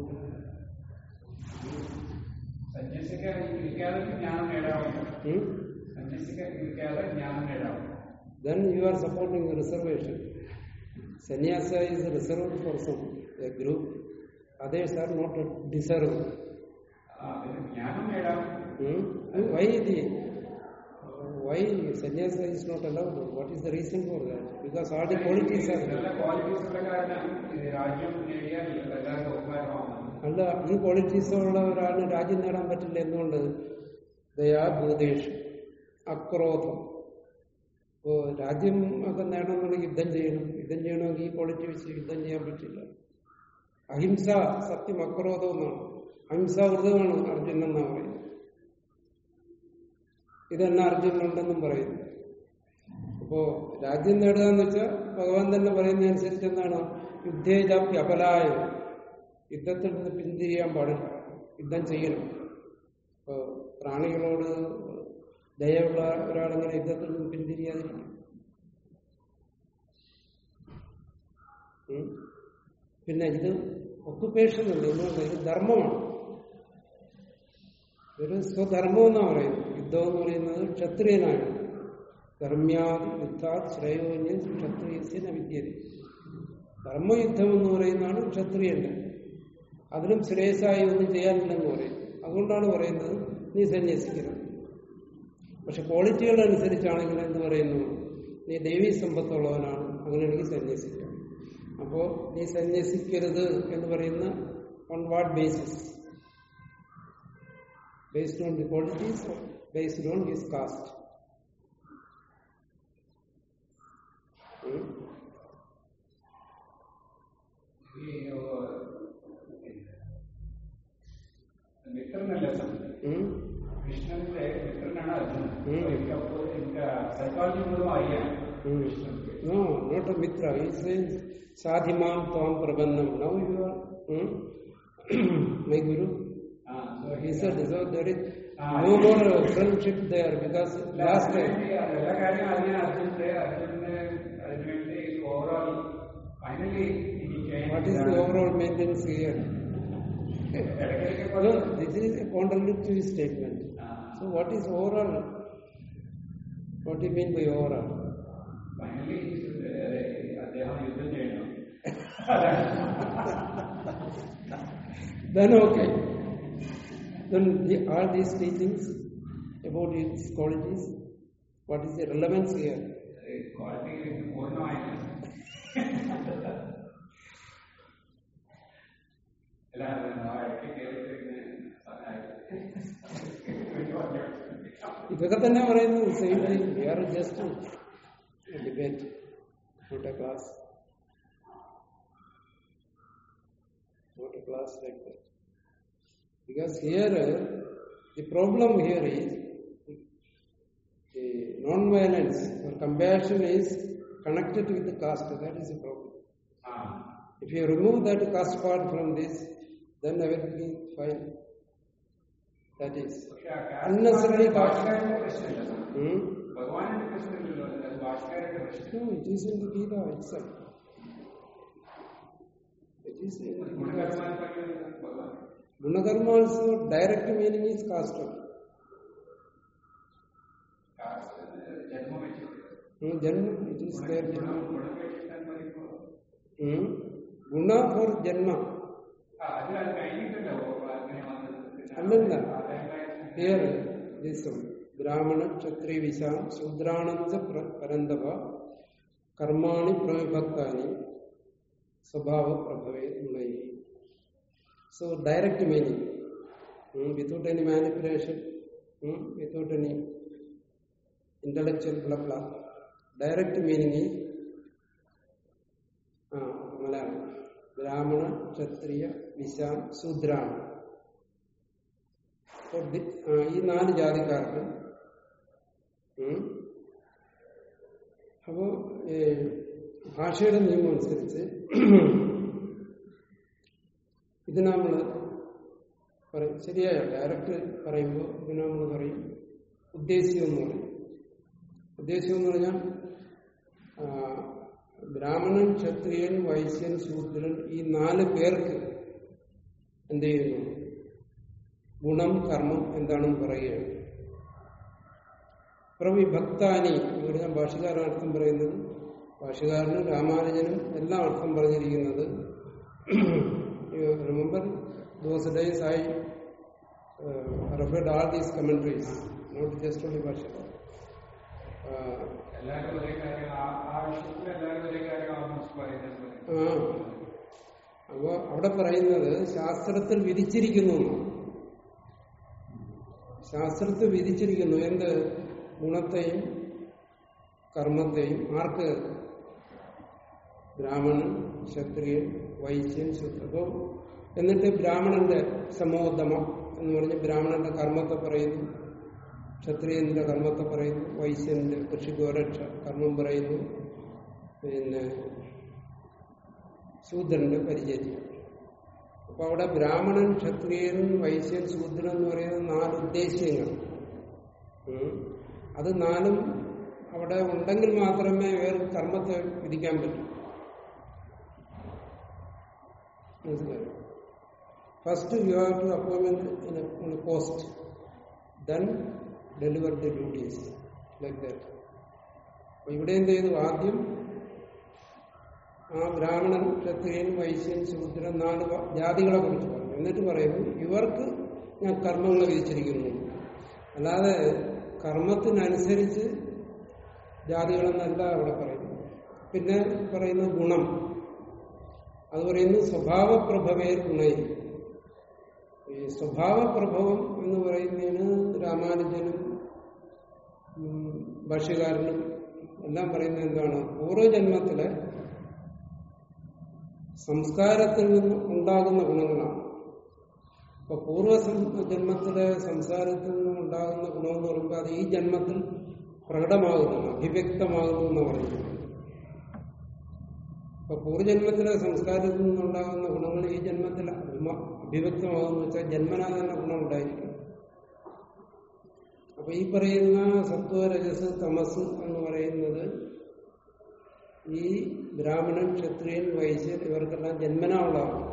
സന്യസിക്ക ഇരിക്കാതെ ജ്ഞാനം നേടാവുന്നു സന്യസിക്ക ഇരിക്കാതെ ജ്ഞാനം നേടാവുന്നു then you are supporting the reservation. Sannyasa is reserved for some a group. Others are not deserved. ആ, അതിന് ജ്ഞാനം നേടാം Hmm? Why the why sannyasa is not allowed? What is the reason for that? Because all the qualities are നല്ല qualities ഉള്ള കാരണം ഇത് രാജ്യം നേടിയാൽ എല്ലാവരും ബഹുമാനമാവുന്നത് അല്ല ഈ ക്വാളിറ്റീസ് ഉള്ള ഒരാളിന് രാജ്യം നേടാൻ പറ്റില്ല എന്തുകൊണ്ട് ദയാ ഭൂതേഷ് അക്രോധം ഇപ്പോ രാജ്യം ഒക്കെ നേടണമെന്നുണ്ടെങ്കിൽ യുദ്ധം ചെയ്യണം യുദ്ധം ചെയ്യണമെങ്കിൽ ഈ ക്വാളിറ്റി വെച്ച് യുദ്ധം ചെയ്യാൻ പറ്റില്ല അഹിംസ സത്യം അക്രോധം എന്നാണ് അഹിംസാവൃതമാണ് അർജുനൻ എന്നാണ് പറയുന്നത് ഇതെന്നെ അർജുനുണ്ടെന്നും പറയുന്നു അപ്പോ രാജ്യം നേടുക എന്ന് വെച്ചാൽ ഭഗവാൻ തന്നെ പറയുന്നതനുസരിച്ച് എന്താണ് യുദ്ധേജാപ്യ അപലായ യുദ്ധത്തിൽ നിന്ന് പിന്തിരിയാൻ പാടില്ല യുദ്ധം ചെയ്യണം ഇപ്പോ പ്രാണികളോട് ദയുള്ള ഒരാളെങ്ങനെ യുദ്ധത്തിൽ നിന്ന് പിന്തിരിയാതിരിക്കും ഉം. പിന്നെ ഇത് ഒക്കുപേഷൻ അല്ല എന്തുകൊണ്ട് ഇത് ധർമ്മമാണ് ഒരു സ്വധർമ്മം എന്നാണ് പറയുന്നത് യുദ്ധം എന്ന് പറയുന്നത് ക്ഷത്രിയനാണ് ധർമ്യാദി യുദ്ധാത് ശ്രേയോന്യം ക്ഷത്രിയസ്യ വിദ്യത ധർമ്മയുദ്ധം എന്ന് പറയുന്നതാണ് ക്ഷത്രിയന്റെ അതിലും ശ്രേയസായി ഒന്നും ചെയ്യാനില്ലെന്ന് പറയും അതുകൊണ്ടാണ് പറയുന്നത് നീ സന്യസിക്കുന്നത് പക്ഷെ ക്വാളിറ്റികൾ അനുസരിച്ചാണെങ്കിൽ എന്ത് പറയുന്നു നീ ദൈവീ സമ്പത്തുള്ളവനാണ് അങ്ങനെയാണെങ്കിൽ സന്യസിക്കാം അപ്പോ നീ സന്യസിക്കരുത് എന്ന് പറയുന്ന on what basis based on the qualities based on his caste ഈ മിത്രനല്ല കൃഷ്ണന്റെ മിത്രനാണ് അർജുനൻ ഉം. എനിക്കപ്പോൾ എനിക്ക് സൈക്കോളജി മൂലം അറിയാം കൃഷ്ണന്റെ No, not a mitra. He says, Sadhimam Tvam Prabannam. Now you are hmm? my guru. ആ, so He said, so there is Ah, no more uh, friendship there because last time. അതിനുവേണ്ടി എല്ലാ കാര്യവും അറിയാൻ അർജുനന്റെ അർജുനന് അതിനുവേണ്ടി overall Finally, he came. What is the overall maintenance here? No, this is a contradictory statement. So what is overall? What do you mean by overall? Finally, he should, uh, അദ്ദേഹം യുദ്ധം ചെയ്യണം Then okay. Then the, all these teachings about its qualities, what is the relevance here? Quality പൂർണ്ണമായിട്ട് അല്ല ഇടയ്ക്ക് കേട്ടിട്ട് ഇതൊക്കെ തന്നെ പറയുന്നത് same thing we are just debate not a class not a class like that because here the problem here is the non-violence or compassion is connected with the caste. That is the problem. ആ If you remove that caste part from this, then everything is fine. That is. പക്ഷെ ആ Unnecessary ഭാഷകാരുടെ പ്രശ്നമില്ല Hmm? ഭഗവാന്റെ പ്രശ്നമില്ലല്ലോ അത് ഭാഷകാരുടെ പ്രശ്നം No, it is in the Gita itself. It is in the Gita. ഗുണകരമായി പറയുന്നത് ഭഗവാൻ Gunakarma also direct meaning is caste. ജന്മം വെച്ച് Hmm, Janma, it is there. ഗുണം ഗുണം വെച്ചിട്ടാൻ പറയുമ്പോൾ Hmm? Guna for Janma. ആ അത് അത് കഴിഞ്ഞിട്ടല്ലോ അങ്ങനെ വന്നത് പിന്നെ അല്ലല്ല. അതേമാതിരി Here, this one. Brahmana, Kshatriya, Visham, Sudrananda, Parandava, Karmani, Pravibhaktani, Swabhava, Prabhave, Munai. So, direct meaning. Hmm, without any manipulation, hmm, without any intellectual blah blah. Direct meaning is ആ, മലയാളം ബ്രാഹ്മണ ക്ഷത്രിയ വിശാം ശൂദ്രാണ് അപ്പൊ ദി- ആ, ഈ നാല് ജാതിക്കാർക്ക് ഉം, അപ്പോ ഏ, ഭാഷയുടെ നിയമം അനുസരിച്ച് ഇത് നമ്മൾ പറയും ശരിയായ ഡയറക്റ്റ് പറയുമ്പോൾ ഇതിനെ നമ്മൾ പറയും ഉദ്ദേശ്യം എന്ന് പറയും ഉദ്ദേശ്യം എന്ന് പറഞ്ഞാൽ ആ, ബ്രാഹ്മണൻ ക്ഷത്രിയൻ വൈശ്യൻ ശൂദ്രൻ ഈ നാല് പേർക്ക് എന്ത് ചെയ്യുന്നു ഗുണം കർമ്മം എന്താണെന്ന് പറയുകയാണ് പ്രവിഭക്താനി എന്ന് പറഞ്ഞാൽ ഭാഷകാരൻ അർത്ഥം പറയുന്നത് ഭാഷകാരനും രാമാനുജനും എല്ലാം അർത്ഥം പറഞ്ഞിരിക്കുന്നത് remember those days I referred all these commentaries not just only ഭാഷകാർ എല്ലാവരും ഒരേ കാര്യം ആ- ആ വിഷയത്തിൽ എല്ലാവരും ഒരേ കാര്യം ഓൾമോസ്റ്റ് പറയുന്നത് ആ അപ്പോ അവിടെ പറയുന്നത് ശാസ്ത്രത്തിൽ വിധിച്ചിരിക്കുന്നു എന്നാണ്. ശാസ്ത്രത്തിൽ വിധിച്ചിരിക്കുന്നു എന്ത് ഗുണത്തെയും കർമ്മത്തെയും ആർക്ക് ബ്രാഹ്മണൻ ക്ഷത്രിയൻ വൈശ്യൻ ശൂദ്രൻ അപ്പോ എന്നിട്ട് ബ്രാഹ്മണന്റെ സമോദ്യമം എന്ന് പറഞ്ഞ് ബ്രാഹ്മണന്റെ കർമ്മത്തെ പറയുന്നു ക്ഷത്രിയന്റെ കർമ്മത്തെ പറയുന്നു വൈശ്യന്റെ കൃഷിഗോരക്ഷ കർമ്മം പറയുന്നു പിന്നെ ശൂദ്രന്റെ പരിചര്യം അപ്പൊ അവിടെ ബ്രാഹ്മണൻ ക്ഷത്രിയൻ വൈശ്യൻ ശൂദ്രൻ എന്ന് പറയുന്ന നാല് ഉദ്ദേശ്യങ്ങൾ ഉം. അത് നാലും അവിടെ ഉണ്ടെങ്കിൽ മാത്രമേ വേറെ കർമ്മത്തെ വിധിക്കാൻ പറ്റൂ മനസ്സിലായോ first you have to appointment in post then deliver the duties like that അപ്പൊ ഇവിടെ എന്ത് ചെയ്തു ആദ്യം ആ ബ്രാഹ്മണൻ ക്ഷത്രിയൻ വൈശ്യൻ ശൂദ്രൻ നാല് വ- ജാതികളെ കുറിച്ച് പറഞ്ഞു എന്നിട്ട് പറയുന്നു ഇവർക്ക് ഞാൻ കർമ്മങ്ങൾ വിധിച്ചിരിക്കുന്നു അല്ലാതെ കർമ്മത്തിനനുസരിച്ച് ജാതികളെന്നല്ല അവിടെ പറയുന്നു പിന്നെ പറയുന്ന ഗുണം അത് പറയുന്നു സ്വഭാവപ്രഭവേ ഗുണൈ ഈ സ്വഭാവപ്രഭവം എന്ന് പറയുന്നതിന് രാമാനുജനും ഉം, ഭാഷ്യകാരനും എല്ലാം പറയുന്നത് എന്താണ് പൂർവ്വജന്മത്തിലെ സംസ്കാരത്തിൽ നിന്ന് ഉണ്ടാകുന്ന ഗുണങ്ങളാണ് അപ്പൊ പൂർവ്വ സം- ജന്മത്തിലെ സംസാരത്തിൽ നിന്ന് ഉണ്ടാകുന്ന ഗുണം എന്ന് പറയുമ്പോൾ അത് ഈ ജന്മത്തിൽ പ്രകടമാകുന്നു അഭിവ്യക്തമാകുന്നു എന്ന് പറയുന്നത് അപ്പൊ പൂർവ്വജന്മത്തിലെ സംസ്കാരത്തിൽ നിന്നുണ്ടാകുന്ന ഗുണങ്ങൾ ഈ ജന്മത്തിൽ അഭിമ- അഭിവ്യക്തമാകുന്നു വെച്ചാൽ ജന്മനാ തന്നെ ഗുണം ഉണ്ടായിരിക്കും അപ്പൊ ഈ പറയുന്ന സത്വ രജസ് തമസ് എന്ന് പറയുന്നത് ഈ ബ്രാഹ്മണൻ ക്ഷത്രിയൻ വൈശ്യൻ ഇവർക്കെല്ലാം ജന്മനാ ഉള്ളതാണ്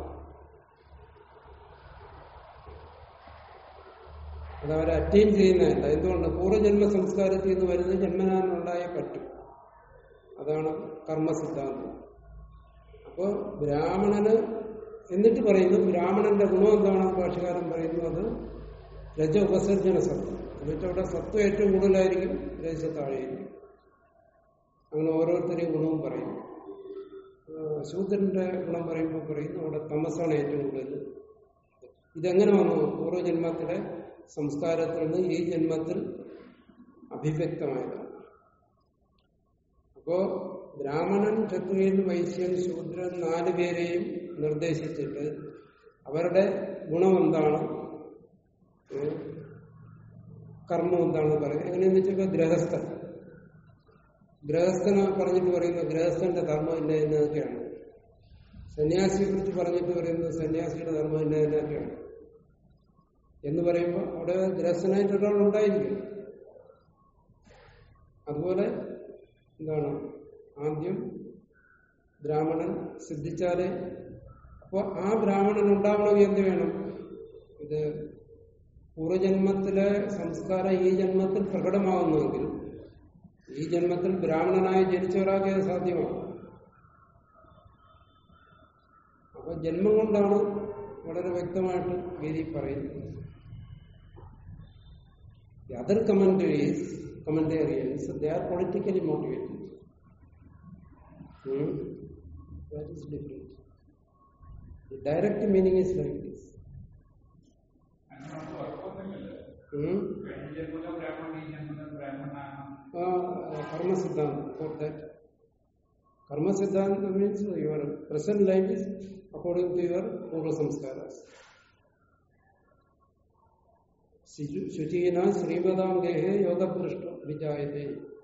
അത് അവർ അറ്റൈൻ ചെയ്യുന്നതല്ല എന്തുകൊണ്ട് പൂർവ്വജന്മ സംസ്കാരത്തിൽ നിന്ന് വരുന്നത് ജന്മനാനുണ്ടായേ പറ്റും അതാണ് കർമ്മസിദ്ധാന്തം അപ്പോൾ ബ്രാഹ്മണന് എന്നിട്ട് പറയുന്നു ബ്രാഹ്മണന്റെ ഗുണം എന്താണെന്ന് ഭാഷകാരൻ പറയുന്നു അത് രജ ഉപസർജന സത്വം എന്നുവെച്ചാൽ അവിടെ സത്വം ഏറ്റവും കൂടുതലായിരിക്കും രജ താഴെയായിരിക്കും അങ്ങനെ ഓരോരുത്തരെയും ഗുണവും പറയും ആ, ശൂദ്രന്റെ ഗുണം പറയുമ്പോൾ പറയുന്നു അവിടെ തമസാണ് ഏറ്റവും കൂടുതൽ ഇതെങ്ങനെ വന്നു പൂർവ്വജന്മത്തിലെ സംസ്കാരത്തിൽ നിന്ന് ഈ ജന്മത്തിൽ അഭിവ്യക്തമായതാണ് അപ്പോ ബ്രാഹ്മണൻ ക്ഷത്രിയൻ വൈശ്യൻ ശൂദ്രൻ നാല് പേരെയും നിർദ്ദേശിച്ചിട്ട് അവരുടെ ഗുണം എന്താണ് ഏ? കർമ്മം എന്താണെന്ന് പറയും എങ്ങനെയെന്ന് വെച്ചപ്പോ ഗ്രഹസ്ഥൻ ഗ്രഹസ്ഥനെ പറഞ്ഞിട്ട് പറയുന്നത് ഗ്രഹസ്ഥന്റെ ധർമ്മം ഇന്ന എന്നതൊക്കെയാണ് സന്യാസിയെ കുറിച്ച് പറഞ്ഞിട്ട് പറയുന്നത് സന്യാസിയുടെ ധർമ്മം ഇന്ന എന്നതൊക്കെയാണ് എന്ന് പറയുമ്പോൾ അവിടെ ഗ്രഹസ്ഥനായിട്ട് ഒരാൾ ഉണ്ടായിരിക്കും അതുപോലെ എന്താണ് ആദ്യം ബ്രാഹ്മണൻ സിദ്ധിച്ചാല് അപ്പോൾ ആ ബ്രാഹ്മണൻ ഉണ്ടാവണമെങ്കിൽ എന്ത് വേണം ഇത് പൂർവജന്മത്തിലെ സംസ്കാരം ഈ ജന്മത്തിൽ പ്രകടമാകുന്നുവെങ്കിൽ ഈ ജന്മത്തിൽ ബ്രാഹ്മണനായി ജനിച്ച ഒരാൾക്ക് അത് സാധ്യമാണ് അപ്പൊ ജന്മം കൊണ്ടാണ് വളരെ വ്യക്തമായിട്ട് ഗീതി പറയുന്നത് The other commentaries, commentarians, they are politically motivated. Hmm? That is different. The direct meaning is like this. അങ്ങനെ ഉറപ്പൊന്നുമില്ലല്ലോ Hmm? കഴിഞ്ഞ ജന്മത്തിലെ ബ്രാഹ്മണൻ ഈ ജന്മത്തിലെ ബ്രാഹ്മണനാണ് Uh, karma siddhanta for that. Karma siddhanta means your present life is according to your purva samskaras. ശുചി- ശുചീന ശ്രീമതാം ഗേഹേ യോഗഭ്രഷ്ട വിജായതേ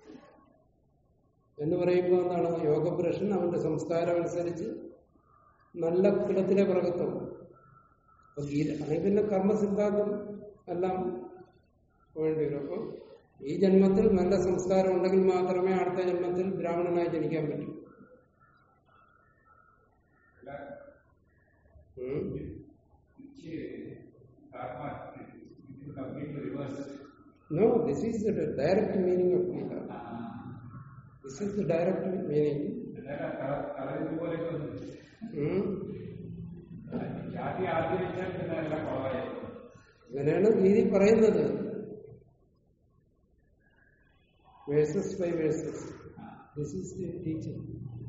എന്ന് പറയുമ്പോൾ എന്താണ് യോഗഭ്രഷ്ടൻ അവന്റെ സംസ്കാരം അനുസരിച്ച് നല്ല കുലത്തിലെ പ്രകൃതം അപ്പൊ ഗീത അല്ലെങ്കിൽ പിന്നെ കർമ്മസിദ്ധാന്തം എല്ലാം വേണ്ടി വരും അപ്പോൾ ഈ ജന്മത്തിൽ നല്ല സംസ്കാരം ഉണ്ടെങ്കിൽ മാത്രമേ അടുത്ത ജന്മത്തിൽ ബ്രാഹ്മണനായി ജനിക്കാൻ പറ്റൂ ഉം. Complete reverse No, this is the direct meaning of Gita. This is the direct meaning. കളറിന് പോലെ തോന്നുന്നു ഉം. ജാതി ആദ്യം വെച്ചാൽ പിന്നെ എല്ലാം കുറവായി അങ്ങനെയാണ് ഗീതി പറയുന്നത് verses by verses this is the teaching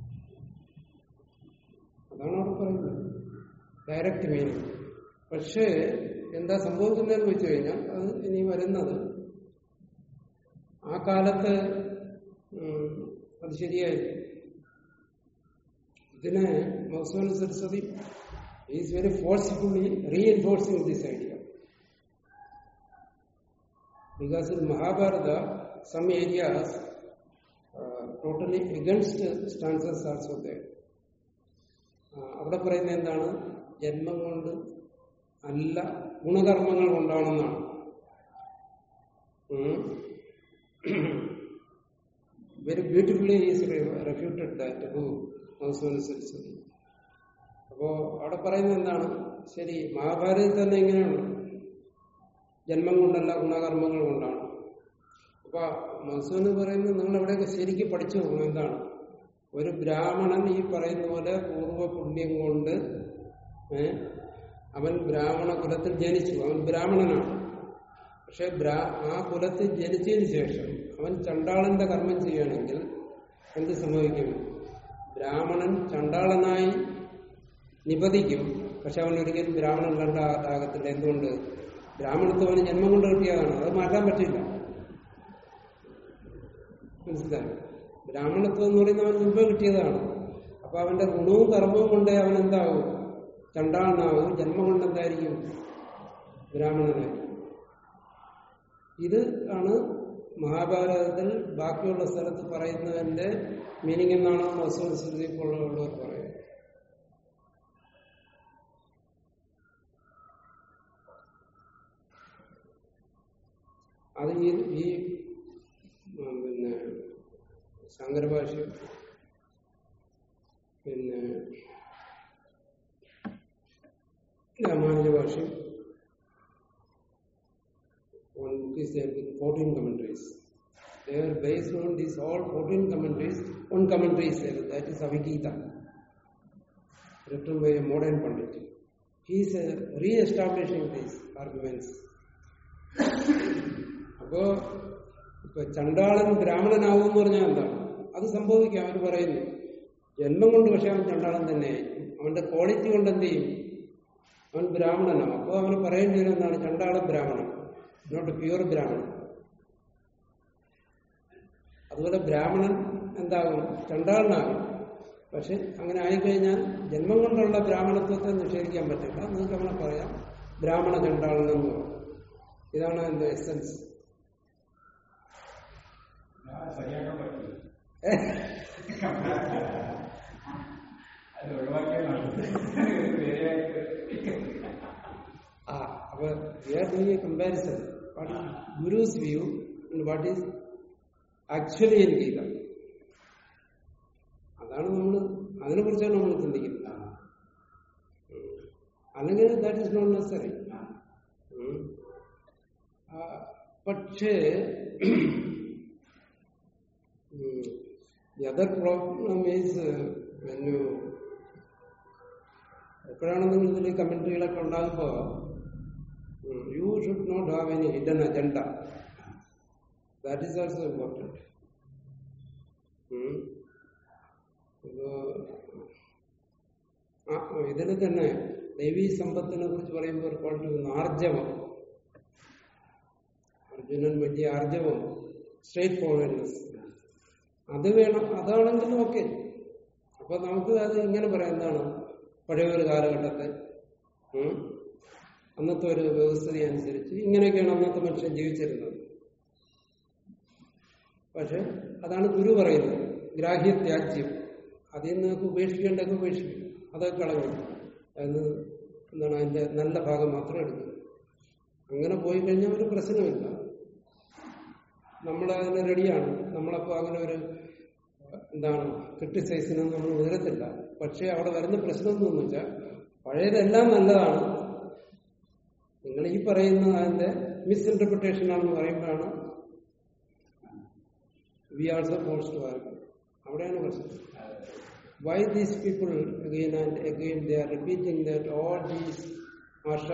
അതാണ് അവിടെ പറയുന്നത് ഡയറക്റ്റ് മീനിങ് പക്ഷേ എന്താ സംഭവിക്കുന്നതെന്ന് വെച്ച് കഴിഞ്ഞാൽ അത് ഇനി വരുന്നത് ആ കാലത്ത് ഉം, അത് ശരിയായിരിക്കും ഇതിനെ മൗസൂൻ Saraswati is very forcefully reinforcing this idea because in Mahabharata, some areas uh, totally against stances also there. Uh, അവിടെ പറയുന്നത് എന്താണ് ജന്മം കൊണ്ട് അല്ല ഗുണകർമ്മങ്ങൾ കൊണ്ടാണെന്നാണ് very beautifully is refuted that who Saraswati അപ്പോ അവിടെ പറയുന്നത് എന്താണ് ശരി മഹാഭാരതത്തിൽ തന്നെ ഇങ്ങനെയുണ്ട് ജന്മം കൊണ്ടല്ല ഗുണകർമ്മങ്ങൾ കൊണ്ടാണ് അപ്പൊ മൻസൂന് പറയുന്നത് നിങ്ങൾ എവിടെയൊക്കെ ശരിക്കും പഠിച്ചു നോക്കണം എന്താണ് ഒരു ബ്രാഹ്മണൻ ഈ പറയുന്ന പോലെ പൂർവ്വ പുണ്യം കൊണ്ട് ഏ, അവൻ ബ്രാഹ്മണ കുലത്തിൽ ജനിച്ചു അവൻ ബ്രാഹ്മണനാണ് പക്ഷെ ബ്രാ ആ കുലത്തിൽ ജനിച്ചതിന് ശേഷം അവൻ ചണ്ടാളന്റെ കർമ്മം ചെയ്യുകയാണെങ്കിൽ എന്ത് സംഭവിക്കും ബ്രാഹ്മണൻ ചണ്ടാളനായി നിപതിക്കും പക്ഷെ അവൻ ഒരിക്കലും ബ്രാഹ്മണൻ കണ്ടാകത്തില്ല എന്തുകൊണ്ട് ബ്രാഹ്മണത്വം അവന് ജന്മം കൊണ്ട് കിട്ടിയതാണ് അത് മാറ്റാൻ പറ്റില്ല മനസ്സിലായി ബ്രാഹ്മണത്വം എന്ന് പറയുന്നത് അവൻ മുമ്പ് കിട്ടിയതാണ് അപ്പൊ അവന്റെ ഗുണവും കർമ്മവും കൊണ്ടേ അവൻ എന്താവും ചണ്ടാളനാവും ജന്മം കൊണ്ട് എന്തായിരിക്കും ബ്രാഹ്മണനായിരിക്കും ഇത് ആണ് മഹാഭാരതത്തിൽ ബാക്കിയുള്ള സ്ഥലത്ത് പറയുന്നതിന്റെ മീനിങ് എന്നാണ് മസൂർ ശ്രുതിക്കുള്ളവർ പറയുന്നത് അത് ഈ ഈ ഉം, പിന്നെ ശങ്കരഭാഷ്യം രാമാനുജ ഭാഷ്യം on is there with 14 commentaries. They are based on these all 14 commentaries. One commentary is there, that is Avigita, written by a modern Pandit. He is uh, re-establishing these arguments. അപ്പോ ഇപ്പൊ ചണ്ടാളൻ ബ്രാഹ്മണനാവും എന്ന് പറഞ്ഞാൽ എന്താണ് അത് സംഭവിക്കാം അവർ പറയുന്നു ജന്മം കൊണ്ട് പക്ഷെ അവൻ ചണ്ടാളൻ തന്നെയായിരിക്കും അവന്റെ ക്വാളിറ്റി കൊണ്ട് എന്ത് ചെയ്യും അവൻ ബ്രാഹ്മണനാവും അപ്പോൾ അവന് പറയേണ്ടി വരും എന്താണ് ചണ്ടാളൻ ബ്രാഹ്മണൻ നോട്ട് പ്യൂർ ബ്രാഹ്മണൻ അതുപോലെ ബ്രാഹ്മണൻ എന്താകും ചണ്ടാളനാകും പക്ഷെ അങ്ങനെ ആയിക്കഴിഞ്ഞാൽ ജന്മം കൊണ്ടുള്ള ബ്രാഹ്മണത്വത്തെ നിഷേധിക്കാൻ പറ്റില്ല നിങ്ങൾക്ക് അങ്ങനെ പറയാം ബ്രാഹ്മണ ചണ്ടാളൻ എന്ന് പറയും ഇതാണ് എന്റെ എസൻസ് ശരിയാക്കാൻ പറ്റില്ല അത് ഒഴിവാക്കിയാൽ വേറെ ആ അപ്പൊ we are doing a comparison what is guru's view and what is actually in Gita അതാണ് നമ്മൾ അതിനെ കുറിച്ചാണ് നമ്മൾ ചിന്തിക്കുന്നത് ഉം. അല്ലെങ്കിൽ ദാറ്റ് ഇസ് നോട്ട് നെസറി പക്ഷേ അതർ പ്രോബ്ലം ഈസ് വെന്നു എപ്പോഴാണ് നിങ്ങൾ ഇതിൽ കമന്ററികളൊക്കെ ഉണ്ടാകുമ്പോൾ you should not have any hidden agenda that is also important ഇതിൽ തന്നെ ദൈവീ സമ്പത്തിനെ കുറിച്ച് പറയുമ്പോൾ ഒരു പാട്ട് ആർജവം അർജുനൻ വലിയ ആർജവം സ്ട്രേറ്റ് ഫോർവേഡ്നെസ് അത് വേണം അതാണെങ്കിൽ ഓക്കെ അപ്പൊ നമുക്ക് അത് ഇങ്ങനെ പറയാം എന്താണ് പഴയ ഒരു കാലഘട്ടത്തെ ഉം, അന്നത്തെ ഒരു വ്യവസ്ഥിതി അനുസരിച്ച് ഇങ്ങനെയൊക്കെയാണ് അന്നത്തെ മനുഷ്യൻ ജീവിച്ചിരുന്നത് പക്ഷെ അതാണ് ഗുരു പറയുന്നത് ഗ്രാഹ്യത്യാജ്യം അതിൽ നിന്ന് നിങ്ങൾക്ക് ഉപേക്ഷിക്കേണ്ടതൊക്കെ ഉപേക്ഷിക്കും അതൊക്കെ കളഞ്ഞു അത് എന്താണ് അതിന്റെ നല്ല ഭാഗം മാത്രം എടുക്കും അങ്ങനെ പോയി കഴിഞ്ഞാൽ ഒരു പ്രശ്നമില്ല നമ്മൾ അതിന് റെഡിയാണ് നമ്മളപ്പോൾ അങ്ങനെ ഒരു എന്താണ് ക്രിട്ടിസൈസിന് നമ്മൾ ഉയരത്തില്ല പക്ഷേ അവിടെ വരുന്ന പ്രശ്നം എന്താണെന്ന് വെച്ചാൽ പഴയതെല്ലാം നല്ലതാണ് നിങ്ങൾ ഈ പറയുന്ന അതിന്റെ മിസ്ഇന്റർപ്രിട്ടേഷൻ ആണെന്ന് പറയുമ്പോഴാണ് we also force to argue അവിടെയാണ് പ്രശ്നം why these people again and again they are repeating that all these ആഷ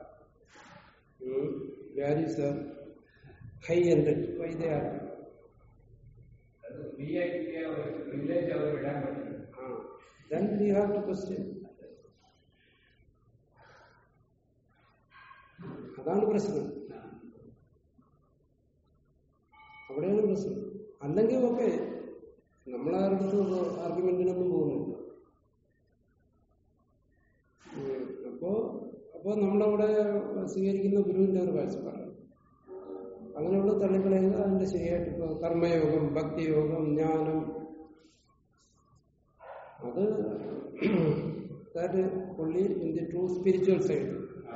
values are high ended why they are അത് ഫ്രീ ആയിട്ട് വില്ലേജ് അവർ വിടാൻ പറ്റില്ല then we have to question. അതാണ് പ്രശ്നം അവിടെയാണ് പ്രശ്നം അല്ലെങ്കിൽ ഓക്കെ നമ്മളാരുടെ ആർഗ്യുമെന്റിനൊന്നും പോകുന്നില്ല ഉം. അപ്പോ അപ്പോ നമ്മളവിടെ സ്വീകരിക്കുന്ന ഗുരുവിന്റെ ഒരു കാഴ്ചപ്പാടാണ് അങ്ങനെയുള്ള തള്ളിക്കളയുക അതിന്റെ ശരിയായിട്ട് ഇപ്പൊ കർമ്മയോഗം ഭക്തിയോഗം ജ്ഞാനം അത് that only in the true spiritual side.